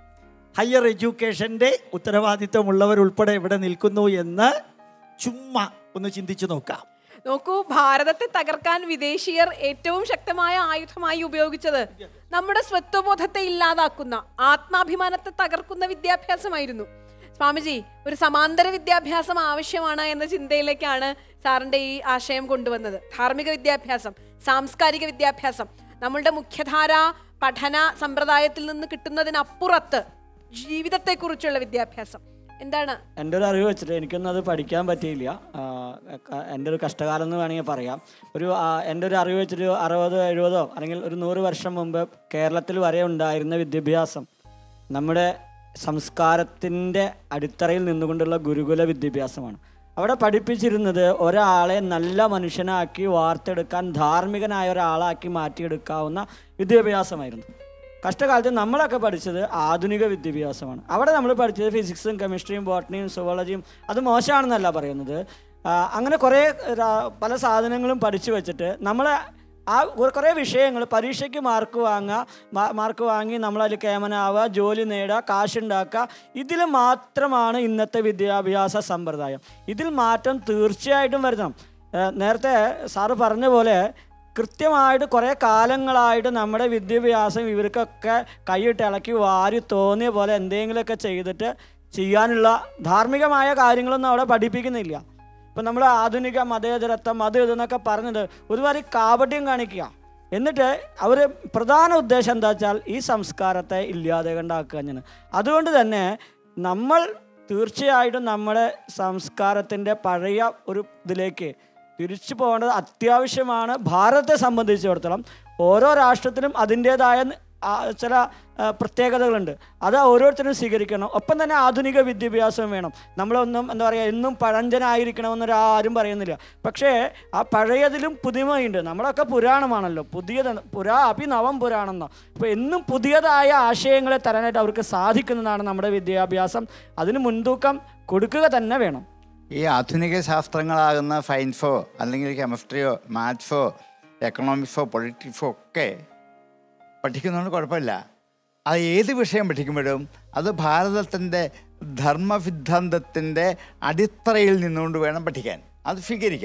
ഹയർ എഡ്യൂക്കേഷൻ്റെ ഉത്തരവാദിത്വമുള്ളവരുൾപ്പെടെ ഇവിടെ നിൽക്കുന്നു എന്ന് ചുമ്മാ ഒന്ന് ചിന്തിച്ചു നോക്കാം നോക്കൂ ഭാരതത്തെ തകർക്കാൻ വിദേശീയർ ഏറ്റവും ശക്തമായ ആയുധമായി ഉപയോഗിച്ചത് നമ്മുടെ സ്വത്വബോധത്തെ ഇല്ലാതാക്കുന്ന ആത്മാഭിമാനത്തെ തകർക്കുന്ന വിദ്യാഭ്യാസമായിരുന്നു സ്വാമിജി ഒരു സമാന്തര വിദ്യാഭ്യാസം ആവശ്യമാണ് എന്ന ചിന്തയിലേക്കാണ് സാറിന്റെ ഈ ആശയം കൊണ്ടുവന്നത് ധാർമ്മിക വിദ്യാഭ്യാസം സാംസ്കാരിക വിദ്യാഭ്യാസം നമ്മളുടെ മുഖ്യധാര പഠന സമ്പ്രദായത്തിൽ നിന്ന് കിട്ടുന്നതിനപ്പുറത്ത് ജീവിതത്തെക്കുറിച്ചുള്ള വിദ്യാഭ്യാസം എന്താണ് എൻ്റെ ഒരു അറിവ് വെച്ചിട്ട് എനിക്കൊന്നും അത് പഠിക്കാൻ പറ്റിയില്ല ആ, ക- എൻ്റെ ഒരു കഷ്ടകാലം എന്ന് വേണമെങ്കിൽ പറയാം ഒരു ആ, എൻ്റെ ഒരു അറിവ് വെച്ചിട്ട് അറുപതോ എഴുപതോ അല്ലെങ്കിൽ ഒരു നൂറ് വർഷം മുമ്പ് കേരളത്തിൽ വരെ ഉണ്ടായിരുന്ന വിദ്യാഭ്യാസം നമ്മുടെ സംസ്കാരത്തിൻ്റെ അടിത്തറയിൽ നിന്നുകൊണ്ടുള്ള ഗുരുകുല വിദ്യാഭ്യാസമാണ് അവിടെ പഠിപ്പിച്ചിരുന്നത് ഒരാളെ നല്ല മനുഷ്യനാക്കി വാർത്തെടുക്കാൻ ധാർമ്മികനായ ഒരാളാക്കി മാറ്റിയെടുക്കാവുന്ന വിദ്യാഭ്യാസമായിരുന്നു കഷ്ടകാലത്ത് നമ്മളൊക്കെ പഠിച്ചത് ആധുനിക വിദ്യാഭ്യാസമാണ് അവിടെ നമ്മൾ പഠിച്ചത് ഫിസിക്സും കെമിസ്ട്രിയും ബോട്ടണിയും സുവോളജിയും അത് മോശമാണെന്നല്ല പറയുന്നത് ആ, അങ്ങനെ കുറേ രാ- പല സാധനങ്ങളും പഠിച്ചു വെച്ചിട്ട് നമ്മൾ ആ ഒരു കുറേ വിഷയങ്ങൾ പരീക്ഷയ്ക്ക് മാർക്ക് വാങ്ങുക മാ- മാർക്ക് വാങ്ങി നമ്മളതിൽ കേമനാവുക ജോലി നേടുക കാശുണ്ടാക്കുക ഇതിൽ മാത്രമാണ് ഇന്നത്തെ വിദ്യാഭ്യാസ സമ്പ്രദായം ഇതിൽ മാറ്റം തീർച്ചയായിട്ടും വരുത്തണം ഏഹ് നേരത്തെ സാറ് പറഞ്ഞ പോലെ കൃത്യമായിട്ട് കുറേ കാലങ്ങളായിട്ട് നമ്മുടെ വിദ്യാഭ്യാസം ഇവർക്കൊക്കെ കൈയിട്ട് ഇളക്കി വാരി തോന്നിയ പോലെ എന്തെങ്കിലുമൊക്കെ ചെയ്തിട്ട് ചെയ്യാനുള്ള ധാർമ്മികമായ കാര്യങ്ങളൊന്നും അവിടെ പഠിപ്പിക്കുന്നില്ല ഇപ്പം നമ്മൾ ആധുനിക മതേതരത്വം അത് ഇതെന്നൊക്കെ പറഞ്ഞത് ഒരുപാട് കാപട്യം കാണിക്കുക എന്നിട്ട് അവർ പ്രധാന ഉദ്ദേശം എന്താ വെച്ചാൽ ഈ സംസ്കാരത്തെ ഇല്ലാതെ കണ്ടാക്കുക തന്നെയാണ് അതുകൊണ്ട് തന്നെ നമ്മൾ തീർച്ചയായിട്ടും നമ്മുടെ സംസ്കാരത്തിൻ്റെ പഴയ ഒരു ഇതിലേക്ക് തിരിച്ചു പോകേണ്ടത് അത്യാവശ്യമാണ് ഭാരതത്തെ സംബന്ധിച്ചിടത്തോളം ഓരോ രാഷ്ട്രത്തിനും അതിൻ്റേതായ ന- ആ ചില ആ, പ്രത്യേകതകളുണ്ട് അത് ഓരോരുത്തരും സ്വീകരിക്കണം ഒപ്പം തന്നെ ആധുനിക വിദ്യാഭ്യാസം വേണം നമ്മളൊന്നും എന്താ പറയുക എന്നും പഴഞ്ചനായിരിക്കണമെന്നൊരു ആരും പറയുന്നില്ല പക്ഷേ ആ പഴയതിലും പുതുമയുണ്ട് നമ്മളൊക്കെ പുരാണമാണല്ലോ പുതിയതാണ് പുരാ അഭിനവം പുരാണം എന്നോ അപ്പോൾ എന്നും പുതിയതായ ആശയങ്ങളെ തരാനായിട്ട് അവർക്ക് സാധിക്കുന്നതാണ് നമ്മുടെ വിദ്യാഭ്യാസം അതിന് മുൻതൂക്കം കൊടുക്കുക തന്നെ വേണം ഈ ആധുനിക ശാസ്ത്രങ്ങളാകുന്ന സയൻസോ അല്ലെങ്കിൽ കെമിസ്ട്രിയോ മാത്സോ എക്കണോമിക്സോ പൊളിറ്റിക്സോ ഒക്കെ പഠിക്കുന്നതുകൊണ്ട് കുഴപ്പമില്ല അത് ഏത് വിഷയം പഠിക്കുമ്പോഴും അത് ഭാരതത്തിൻ്റെ ധർമ്മസിദ്ധാന്തത്തിൻ്റെ അടിത്തറയിൽ നിന്നുകൊണ്ട് വേണം പഠിക്കാൻ അത് സ്വീകരിക്കാം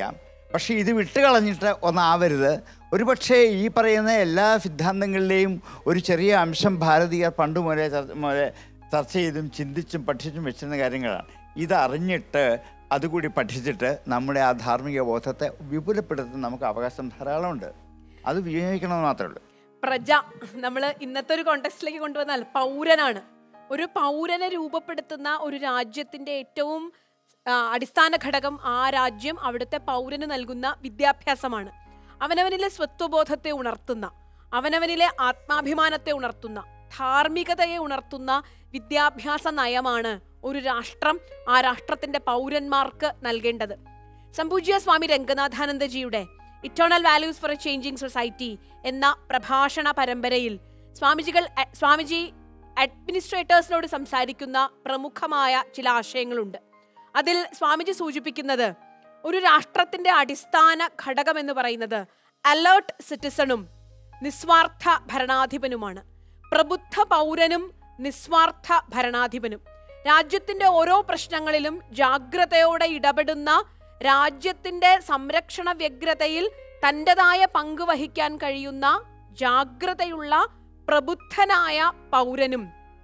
പക്ഷേ ഇത് വിട്ടുകളഞ്ഞിട്ട് ഒന്നാവരുത് ഒരുപക്ഷേ ഈ പറയുന്ന എല്ലാ സിദ്ധാന്തങ്ങളിലെയും ഒരു ചെറിയ അംശം ഭാരതീയർ പണ്ട് മുതലേ ചർച്ച മുതലേ ചർച്ച ചെയ്തും ചിന്തിച്ചും പഠിച്ചും വെച്ചിരുന്ന കാര്യങ്ങളാണ് ഇതറിഞ്ഞിട്ട് അതുകൂടി പഠിച്ചിട്ട് നമ്മുടെ ആ ധാർമ്മിക ബോധത്തെ വിപുലപ്പെടുത്താൻ നമുക്ക് അവകാശം ധാരാളമുണ്ട് അത് വിനിയോഗിക്കണമെന്ന് മാത്രമേ ഉള്ളൂ പ്രജ നമ്മൾ ഇന്നത്തെ ഒരു കോണ്ടെക്സ്റ്റിലേക്ക് കൊണ്ടുവന്നാൽ പൗരനാണ് ഒരു പൗരനെ രൂപപ്പെടുത്തുന്ന ഒരു രാജ്യത്തിന്റെ ഏറ്റവും ആ, അടിസ്ഥാന ഘടകം ആ രാജ്യം അവിടുത്തെ പൗരന് നൽകുന്ന വിദ്യാഭ്യാസമാണ് അവനവനിലെ സ്വത്വബോധത്തെ ഉണർത്തുന്ന അവനവനിലെ ആത്മാഭിമാനത്തെ ഉണർത്തുന്ന ധാർമ്മികതയെ ഉണർത്തുന്ന വിദ്യാഭ്യാസ നയമാണ് ഒരു രാഷ്ട്രം ആ രാഷ്ട്രത്തിന്റെ പൗരന്മാർക്ക് നൽകേണ്ടത് സംപൂജ്യ സ്വാമി രംഗനാഥാനന്ദജിയുടെ eternal values for a changing society എന്ന പ്രഭാഷണ പരമ്പരയിൽ സ്വാമിജികൾ അ- സ്വാമിജി അഡ്മിനിസ്ട്രേറ്റേഴ്സിനോട് സംസാരിക്കുന്ന പ്രമുഖമായ ചില ആശയങ്ങളുണ്ട് അതിൽ സ്വാമിജി സൂചിപ്പിക്കുന്നത് ഒരു രാഷ്ട്രത്തിന്റെ അടിസ്ഥാന ഘടകം എന്ന് പറയുന്നത് അലേർട്ട് സിറ്റിസണും നിസ്വാർത്ഥ ഭരണാധിപനുമാണ് പ്രബുദ്ധ പൗരനും നിസ്വാർത്ഥ ഭരണാധിപനും രാജ്യത്തിന്റെ ഓരോ പ്രശ്നങ്ങളിലും ജാഗ്രതയോടെ ഇടപെടുന്ന രാജ്യത്തിന്റെ സംരക്ഷണ വ്യഗ്രതയിൽ തൻ്റെതായ പങ്ക് വഹിക്കാൻ കഴിയുന്ന ജാഗ്രതയുള്ള പ്രബുദ്ധനായ പൗരനും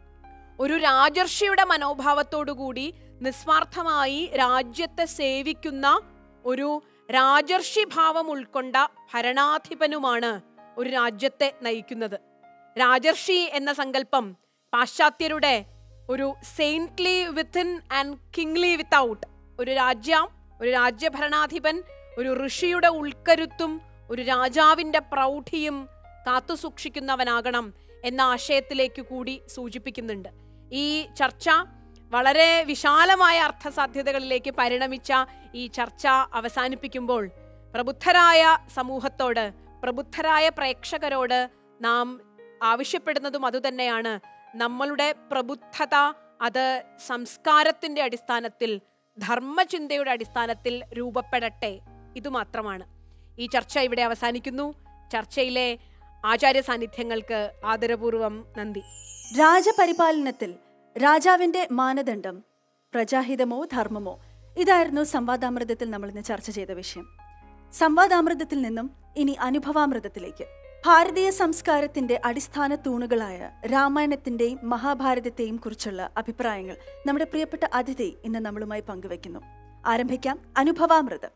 ഒരു രാജർഷിയുടെ മനോഭാവത്തോടുകൂടി നിസ്വാർത്ഥമായി രാജ്യത്തെ സേവിക്കുന്ന ഒരു രാജർഷി ഭാവം ഉൾക്കൊണ്ട ഭരണാധിപനുമാണ് ഒരു രാജ്യത്തെ നയിക്കുന്നത് രാജർഷി എന്ന സങ്കല്പം പാശ്ചാത്യരുടെ ഒരു saintly within and kingly without ഒരു രാജ്യം ഒരു രാജ്യഭരണാധിപൻ ഒരു ഋഷിയുടെ ഉൾക്കരുത്തും ഒരു രാജാവിന്റെ പ്രൗഢിയും കാത്തു സൂക്ഷിക്കുന്നവനാകണം എന്ന ആശയത്തിലേക്ക് കൂടി സൂചിപ്പിക്കുന്നുണ്ട് ഈ ചർച്ച വളരെ വിശാലമായ അർത്ഥസാധ്യതകളിലേക്ക് പരിണമിച്ച ഈ ചർച്ച അവസാനിപ്പിക്കുമ്പോൾ പ്രബുദ്ധരായ സമൂഹത്തോട് പ്രബുദ്ധരായ പ്രേക്ഷകരോട് നാം ആവശ്യപ്പെടുന്നതും അതുതന്നെയാണ് നമ്മളുടെ പ്രബുദ്ധത അത് സംസ്കാരത്തിന്റെ അടിസ്ഥാനത്തിൽ ധർമ്മചിന്തയുടെ അടിസ്ഥാനത്തിൽ രൂപപ്പെടട്ടെ ഇതുമാത്രമാണ് ഈ ചർച്ച ഇവിടെ അവസാനിക്കുന്നു ചർച്ചയിലെ ആചാര്യ സാന്നിധ്യങ്ങൾക്ക് ആദരപൂർവം നന്ദി രാജപരിപാലനത്തിൽ രാജാവിന്റെ മാനദണ്ഡം പ്രജാഹിതമോ ധർമ്മമോ ഇതായിരുന്നു സംവാദാമൃതത്തിൽ നമ്മൾ ഇന്ന് ചർച്ച ചെയ്ത വിഷയം സംവാദാമൃതത്തിൽ നിന്നും ഇനി അനുഭവാമൃതത്തിലേക്ക് ഭാരതീയ സംസ്കാരത്തിന്റെ അടിസ്ഥാന തൂണുകളായ രാമായണത്തിന്റെയും മഹാഭാരതത്തെയും കുറിച്ചുള്ള അഭിപ്രായങ്ങൾ നമ്മുടെ പ്രിയപ്പെട്ട അതിഥി ഇന്ന് നമ്മളുമായി പങ്കുവെക്കുന്നു ആരംഭിക്കാം അനുഭവാമൃതം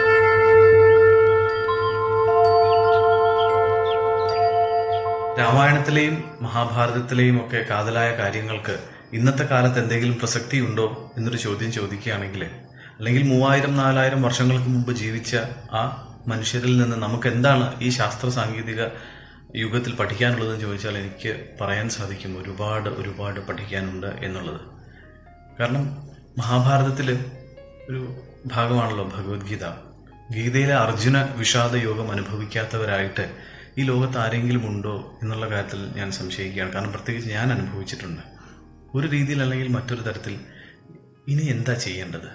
രാമായണത്തിലെയും മഹാഭാരതത്തിലെയും ഒക്കെ കാതലായ കാര്യങ്ങൾക്ക് ഇന്നത്തെ കാലത്ത് എന്തെങ്കിലും പ്രസക്തി ഉണ്ടോ എന്നൊരു ചോദ്യം ചോദിക്കുകയാണെങ്കിൽ അല്ലെങ്കിൽ മൂവായിരം നാലായിരം വർഷങ്ങൾക്ക് മുമ്പ് ജീവിച്ച ആ മനുഷ്യരിൽ നിന്ന് നമുക്ക് എന്താണ് ഈ ശാസ്ത്ര സാങ്കേതിക യുഗത്തിൽ പഠിക്കാനുള്ളതെന്ന് ചോദിച്ചാൽ എനിക്ക് പറയാൻ സാധിക്കും ഒരുപാട് ഒരുപാട് പഠിക്കാനുണ്ട് എന്നുള്ളത് കാരണം മഹാഭാരതത്തിൽ ഒരു ഭാഗമാണല്ലോ ഭഗവത്ഗീത ഗീതയിലെ അർജുന വിഷാദ യോഗം അനുഭവിക്കാത്തവരായിട്ട് ഈ ലോകത്ത് ആരെങ്കിലും ഉണ്ടോ എന്നുള്ള കാര്യത്തിൽ ഞാൻ സംശയിക്കുകയാണ് കാരണം പ്രത്യേകിച്ച് ഞാൻ അനുഭവിച്ചിട്ടുണ്ട് ഒരു രീതിയിൽ അല്ലെങ്കിൽ മറ്റൊരു തരത്തിൽ ഇനി എന്താ ചെയ്യേണ്ടത്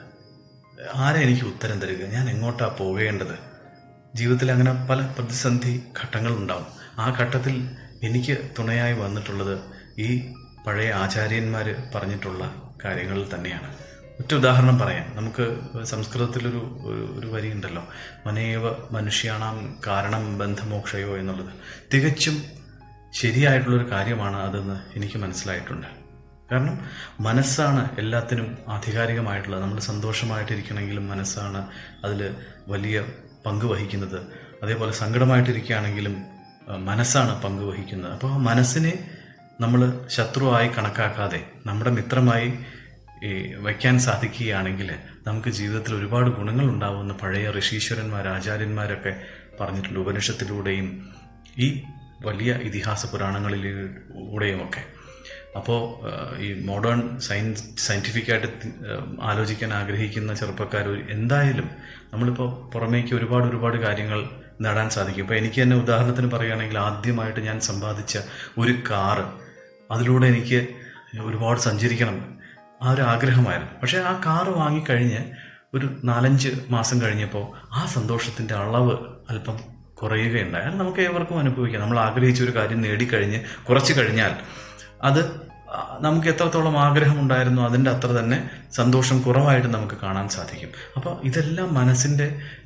ആരെ എനിക്ക് ഉത്തരം തരിക ഞാൻ എങ്ങോട്ടാ പോകേണ്ടത് ജീവിതത്തിൽ അങ്ങനെ പല പ്രതിസന്ധി ഘട്ടങ്ങളുണ്ടാവും ആ ഘട്ടത്തിൽ എനിക്ക് തുണയായി വന്നിട്ടുള്ളത് ഈ പഴയ ആചാര്യന്മാർ പറഞ്ഞിട്ടുള്ള കാര്യങ്ങളിൽ തന്നെയാണ് ഒറ്റ ഉദാഹരണം പറയാം നമുക്ക് സംസ്കൃതത്തിലൊരു ഒരു- ഒരു വരി ഉണ്ടല്ലോ മനേവ മനുഷ്യാണാം കാരണം ബന്ധമോക്ഷയോ എന്നുള്ളത് തികച്ചും ശരിയായിട്ടുള്ളൊരു കാര്യമാണ് അതെന്ന് എനിക്ക് മനസ്സിലായിട്ടുണ്ട് കാരണം മനസ്സാണ് എല്ലാത്തിനും ആധികാരികമായിട്ടുള്ളത് നമ്മൾ സന്തോഷമായിട്ടിരിക്കണമെങ്കിലും മനസ്സാണ് അതിൽ വലിയ പങ്ക് വഹിക്കുന്നത് അതേപോലെ സങ്കടമായിട്ടിരിക്കുകയാണെങ്കിലും ആ, മനസ്സാണ് പങ്ക് വഹിക്കുന്നത് അപ്പോൾ ആ മനസ്സിനെ നമ്മൾ ശത്രുവായി കണക്കാക്കാതെ നമ്മുടെ മിത്രമായി ഈ വയ്ക്കാൻ സാധിക്കുകയാണെങ്കിൽ നമുക്ക് ജീവിതത്തിൽ ഒരുപാട് ഗുണങ്ങൾ ഉണ്ടാവുമെന്ന് പഴയ ഋഷീശ്വരന്മാർ ആചാര്യന്മാരൊക്കെ പറഞ്ഞിട്ടുണ്ട് ഉപനിഷത്തിലൂടെയും ഈ വലിയ ഇതിഹാസ പുരാണങ്ങളിലൂടെയും ഒക്കെ അപ്പോൾ ഈ മോഡേൺ സയൻസ് സയൻറ്റിഫിക്കായിട്ട് ആലോചിക്കാൻ ആഗ്രഹിക്കുന്ന ചെറുപ്പക്കാർ ഒരു- എന്തായാലും നമ്മളിപ്പോൾ പുറമേക്ക് ഒരുപാട് ഒരുപാട് കാര്യങ്ങൾ നേടാൻ സാധിക്കും ഇപ്പോൾ എനിക്ക് തന്നെ ഉദാഹരണത്തിന് പറയുകയാണെങ്കിൽ ആദ്യമായിട്ട് ഞാൻ സമ്പാദിച്ച ഒരു കാറ് അതിലൂടെ എനിക്ക് ഒരുപാട് സഞ്ചരിക്കണം ആ ഒരു ആഗ്രഹമായിരുന്നു പക്ഷേ ആ കാറ് വാങ്ങിക്കഴിഞ്ഞ് ഒരു നാലഞ്ച് മാസം കഴിഞ്ഞപ്പോൾ ആ സന്തോഷത്തിൻ്റെ അളവ് അല്പം കുറയുകയുണ്ടായി അത് നമുക്ക് ഏവർക്കും അനുഭവിക്കാം നമ്മൾ ആഗ്രഹിച്ച ഒരു കാര്യം നേടിക്കഴിഞ്ഞ് കുറച്ച് കഴിഞ്ഞാൽ അത് ആ, നമുക്ക് എത്രത്തോളം ആഗ്രഹമുണ്ടായിരുന്നു അതിൻ്റെ അത്ര തന്നെ സന്തോഷം കുറവായിട്ട് നമുക്ക് കാണാൻ സാധിക്കും അപ്പോൾ ഇതെല്ലാം മനസ്സിൻ്റെ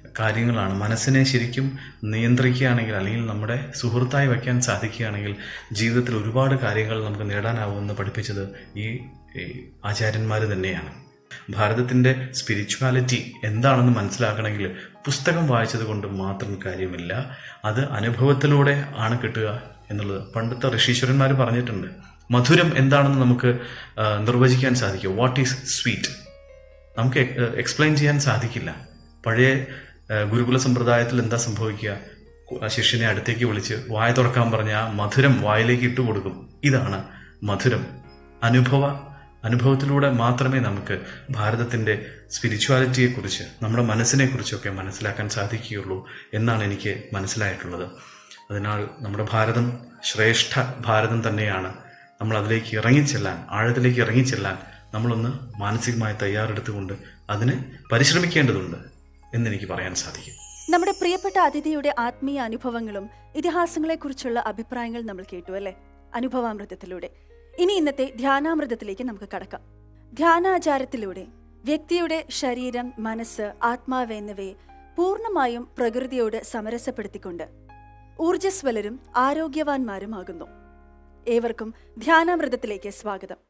കാര്യങ്ങളാണ് മനസ്സിനെ ശരിക്കും നിയന്ത്രിക്കുകയാണെങ്കിൽ അല്ലെങ്കിൽ നമ്മുടെ സുഹൃത്തായി വയ്ക്കാൻ സാധിക്കുകയാണെങ്കിൽ ജീവിതത്തിൽ ഒരുപാട് കാര്യങ്ങൾ നമുക്ക് നേടാനാവുമെന്ന് പഠിപ്പിച്ചത് ഈ ഈ ആചാര്യന്മാർ തന്നെയാണ് ഭാരതത്തിൻ്റെ സ്പിരിച്വാലിറ്റി എന്താണെന്ന് മനസ്സിലാക്കണമെങ്കിൽ പുസ്തകം വായിച്ചത് കൊണ്ട് മാത്രം കാര്യമില്ല അത് അനുഭവത്തിലൂടെ ആണ് കിട്ടുക എന്നുള്ളത് പണ്ടത്തെ ഋഷീശ്വരന്മാർ പറഞ്ഞിട്ടുണ്ട് മധുരം എന്താണെന്ന് നമുക്ക് ആ, നിർവചിക്കാൻ സാധിക്കും വാട്ട് ഈസ് സ്വീറ്റ് നമുക്ക് എക്സ്പ്ലെയിൻ ചെയ്യാൻ സാധിക്കില്ല പഴയ ആ, ഗുരുകുല സമ്പ്രദായത്തിൽ എന്താ സംഭവിക്കുക കു- ആ ശിഷ്യനെ അടുത്തേക്ക് വിളിച്ച് വായ തുറക്കാൻ പറഞ്ഞ ആ മധുരം വായിലേക്ക് ഇട്ട് കൊടുക്കും ഇതാണ് മധുരം അനുഭവ അനുഭവത്തിലൂടെ മാത്രമേ നമുക്ക് ഭാരതത്തിൻ്റെ സ്പിരിച്വാലിറ്റിയെക്കുറിച്ച് നമ്മുടെ മനസ്സിനെക്കുറിച്ചൊക്കെ മനസ്സിലാക്കാൻ സാധിക്കുകയുള്ളൂ എന്നാണ് എനിക്ക് മനസ്സിലായിട്ടുള്ളത് അതിനാൽ നമ്മുടെ ഭാരതം ശ്രേഷ്ഠ ഭാരതം തന്നെയാണ് നമ്മൾ അതിലേക്ക് ഇറങ്ങിച്ചെല്ലാൻ ആഴത്തിലേക്ക് ഇറങ്ങിച്ചെല്ലാൻ നമ്മളൊന്ന് മാനസികമായി തയ്യാറെടുത്തുകൊണ്ട് അതിന് പരിശ്രമിക്കേണ്ടതുണ്ട് എന്നെനിക്ക് പറയാൻ സാധിക്കും നമ്മുടെ പ്രിയപ്പെട്ട അതിഥിയുടെ ആത്മീയ അനുഭവങ്ങളും ഇതിഹാസങ്ങളെക്കുറിച്ചുള്ള അഭിപ്രായങ്ങൾ നമ്മൾ കേട്ടു അല്ലേ അനുഭവാമൃതത്തിലൂടെ ഇനി ഇന്നത്തെ ധ്യാനാമൃതത്തിലേക്ക് നമുക്ക് കടക്കാം ധ്യാനാചാരത്തിലൂടെ വ്യക്തിയുടെ ശരീരം മനസ്സ് ആത്മാവ് എന്നിവയെ പൂർണ്ണമായും പ്രകൃതിയോട് സമരസപ്പെടുത്തിക്കൊണ്ട് ഊർജസ്വലരും ആരോഗ്യവാന്മാരുമാകുന്നു ഏവർക്കും ധ്യാനാമൃതത്തിലേക്ക് സ്വാഗതം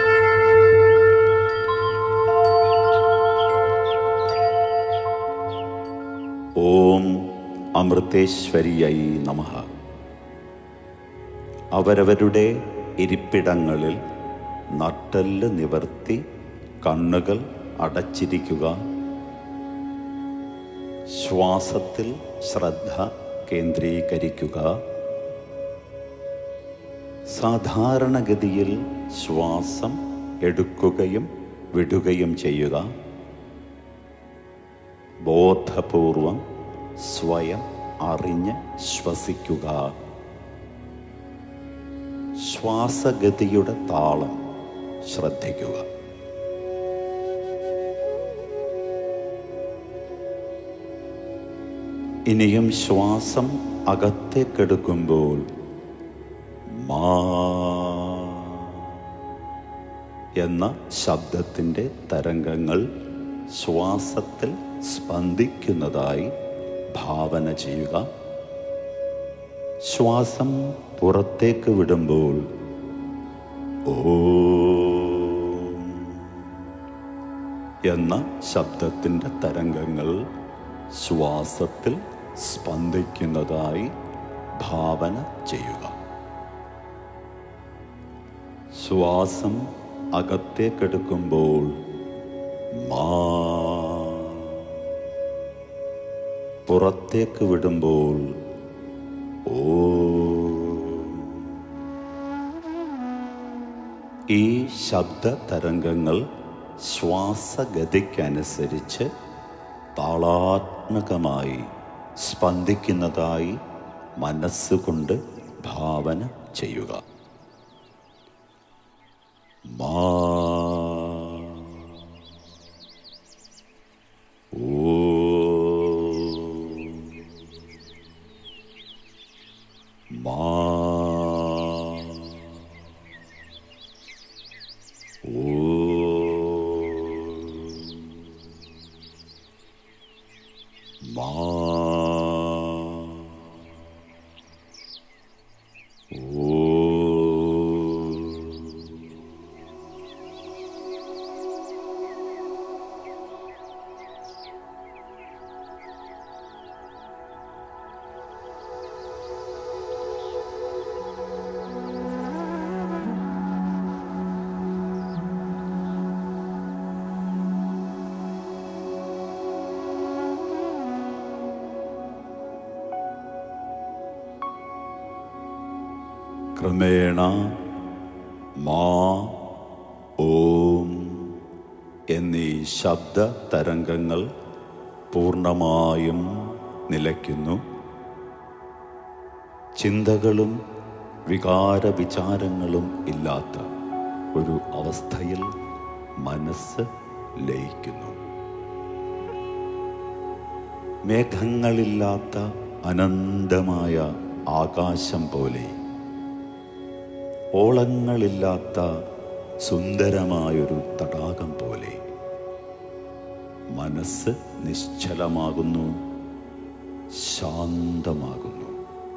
ഓം അമൃതേശ്വരിയായി നമ അവരവരുടെ ഇരിപ്പിടങ്ങളിൽ നട്ടെല്ല് നിവർത്തി കണ്ണുകൾ അടച്ചിരിക്കുക ശ്വാസത്തിൽ ശ്രദ്ധ കേന്ദ്രീകരിക്കുക സാധാരണഗതിയിൽ ശ്വാസം എടുക്കുകയും വിടുകയും ചെയ്യുക ബോധപൂർവം സ്വയം അറിഞ്ഞ് ശ്വസിക്കുക ശ്വാസഗതിയുടെ താളം ശ്രദ്ധിക്കുക ഇനിയും ശ്വാസം അകത്തേക്കെടുക്കുമ്പോൾ മാ എന്ന ശബ്ദത്തിൻ്റെ തരംഗങ്ങൾ ശ്വാസത്തിൽ സ്പന്ദിക്കുന്നതായി ഭാവന ചെയ്യുക ശ്വാസം പുറത്തേക്ക് വിടുമ്പോൾ ഓ എന്ന ശബ്ദത്തിൻ്റെ തരംഗങ്ങൾ ശ്വാസത്തിൽ സ്പന്ദിക്കുന്നതായി ഭാവന ചെയ്യുക ശ്വാസം അകത്തേക്കെടുക്കുമ്പോൾ മാ പുറത്തേക്ക് വിടുമ്പോൾ ഓ ഈ ശബ്ദ തരംഗങ്ങൾ ശ്വാസഗതിക്കനുസരിച്ച് താളാത്മകമായി സ്പന്ദിക്കുന്നതായി മനസ്സുകൊണ്ട് ഭാവന ചെയ്യുക മാ മാ മാ ക്രമേണ മാ ഓം എന്നീ ശബ്ദ തരംഗങ്ങൾ പൂർണ്ണമായും നിലയ്ക്കുന്നു ചിന്തകളും വികാര വിചാരങ്ങളും ഇല്ലാത്ത ഒരു അവസ്ഥയിൽ മനസ്സ് ലയിക്കുന്നു മേഘങ്ങളില്ലാത്ത അനന്തമായ ആകാശം പോലെ ഓളങ്ങളില്ലാത്ത സുന്ദരമായൊരു തടാകം പോലെ മനസ്സ് നിശ്ചലമാകുന്നു ശാന്തമാകുന്നു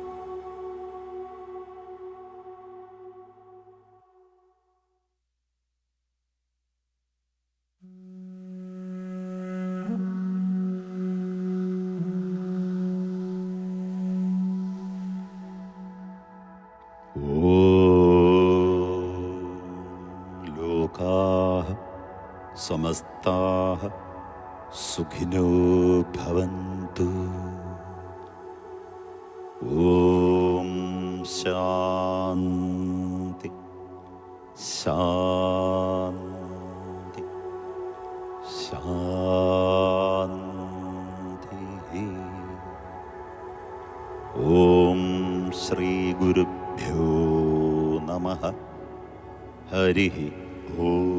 ലോകാः സമസ്താः സുഖിനോ ഭവന്തു ഓം ശാന്തി ശാന്തി ശാന്തി ഓം ശ്രീ ഗുരുഭ്യോ നമ ഹരി ഓം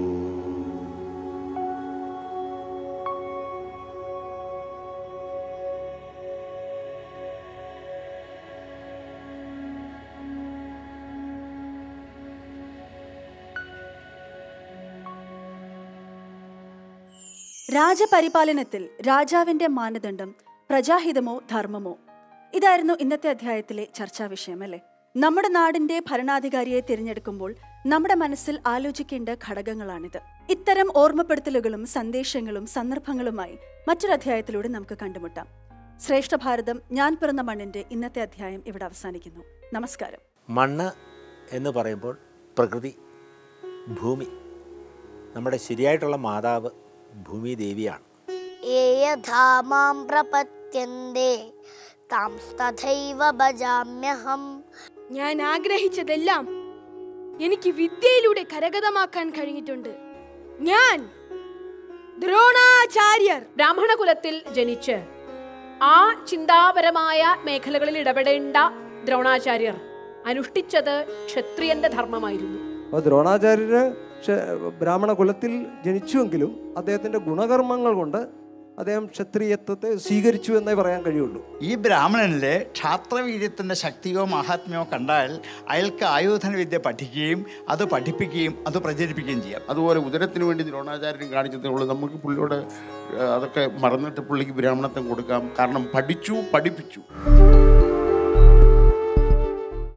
രാജപരിപാലനത്തിൽ രാജാവിന്റെ മാനദണ്ഡം പ്രജാഹിതമോ ധർമ്മമോ ഇതായിരുന്നു ഇന്നത്തെ അധ്യായത്തിലെ ചർച്ചാ വിഷയം അല്ലേ നമ്മുടെ നാടിന്റെ ഭരണാധികാരിയെ തിരഞ്ഞെടുക്കുമ്പോൾ നമ്മുടെ മനസ്സിൽ ആലോചിക്കേണ്ട ഘടകങ്ങളാണിത് ഇത്തരം ഓർമ്മപ്പെടുത്തലുകളും സന്ദേശങ്ങളും സന്ദർഭങ്ങളുമായി മറ്റൊരു അധ്യായത്തിലൂടെ നമുക്ക് കണ്ടുമുട്ടാം ശ്രേഷ്ഠ ഭാരതം ഞാൻ പിറന്ന മണ്ണിന്റെ ഇന്നത്തെ അധ്യായം ഇവിടെ അവസാനിക്കുന്നു നമസ്കാരം മണ്ണ് എന്ന് പറയുമ്പോൾ പ്രകൃതി ഭൂമി നമ്മുടെ ശരിയായിട്ടുള്ള മാതാവ് ഭൂമി ദേവിയാണ് ये यथा मां प्रपद्यन्ते तांस्तथैव भजाम्यहम् ഞാൻ ആഗ്രഹിച്ചതെല്ലാം എനിക്ക് വിദ്യയിലൂടെ കരഗതമാക്കാൻ കഴിഞ്ഞിട്ടുണ്ട് ഞാൻ ദ്രോണാചാര്യർ ബ്രാഹ്മണ കുലത്തിൽ ജനിച്ച് ആ ചിന്താപരമായ മേഖലകളിൽ ഇടപെടേണ്ട ദ്രോണാചാര്യർ അനുഷ്ഠിച്ചത് ക്ഷത്രിയന്റെ ധർമ്മമായിരുന്നു അപ്പോൾ ദ്രോണാചാര്യര് ക്ഷ- ബ്രാഹ്മണ കുലത്തിൽ ജനിച്ചുവെങ്കിലും അദ്ദേഹത്തിൻ്റെ ഗുണകർമ്മങ്ങൾ കൊണ്ട് അദ്ദേഹം ക്ഷത്രിയത്വത്തെ സ്വീകരിച്ചു എന്നേ പറയാൻ കഴിയുള്ളൂ ഈ ബ്രാഹ്മണനിലെ ക്ഷാത്രവീര്യത്തിൻ്റെ ശക്തിയോ മഹാത്മ്യമോ കണ്ടാൽ അയാൾക്ക് ആയോധന വിദ്യ പഠിക്കുകയും അത് പഠിപ്പിക്കുകയും അത് പ്രചരിപ്പിക്കുകയും ചെയ്യാം അതുപോലെ ഉദരത്തിന് വേണ്ടി ദ്രോണാചാര്യൻ കാണിച്ചതേ ഉള്ളൂ നമുക്ക് പുള്ളിയോട് ഏഹ്, അതൊക്കെ മറന്നിട്ട് പുള്ളിക്ക് ബ്രാഹ്മണത്വം കൊടുക്കാം കാരണം പഠിച്ചു പഠിപ്പിച്ചു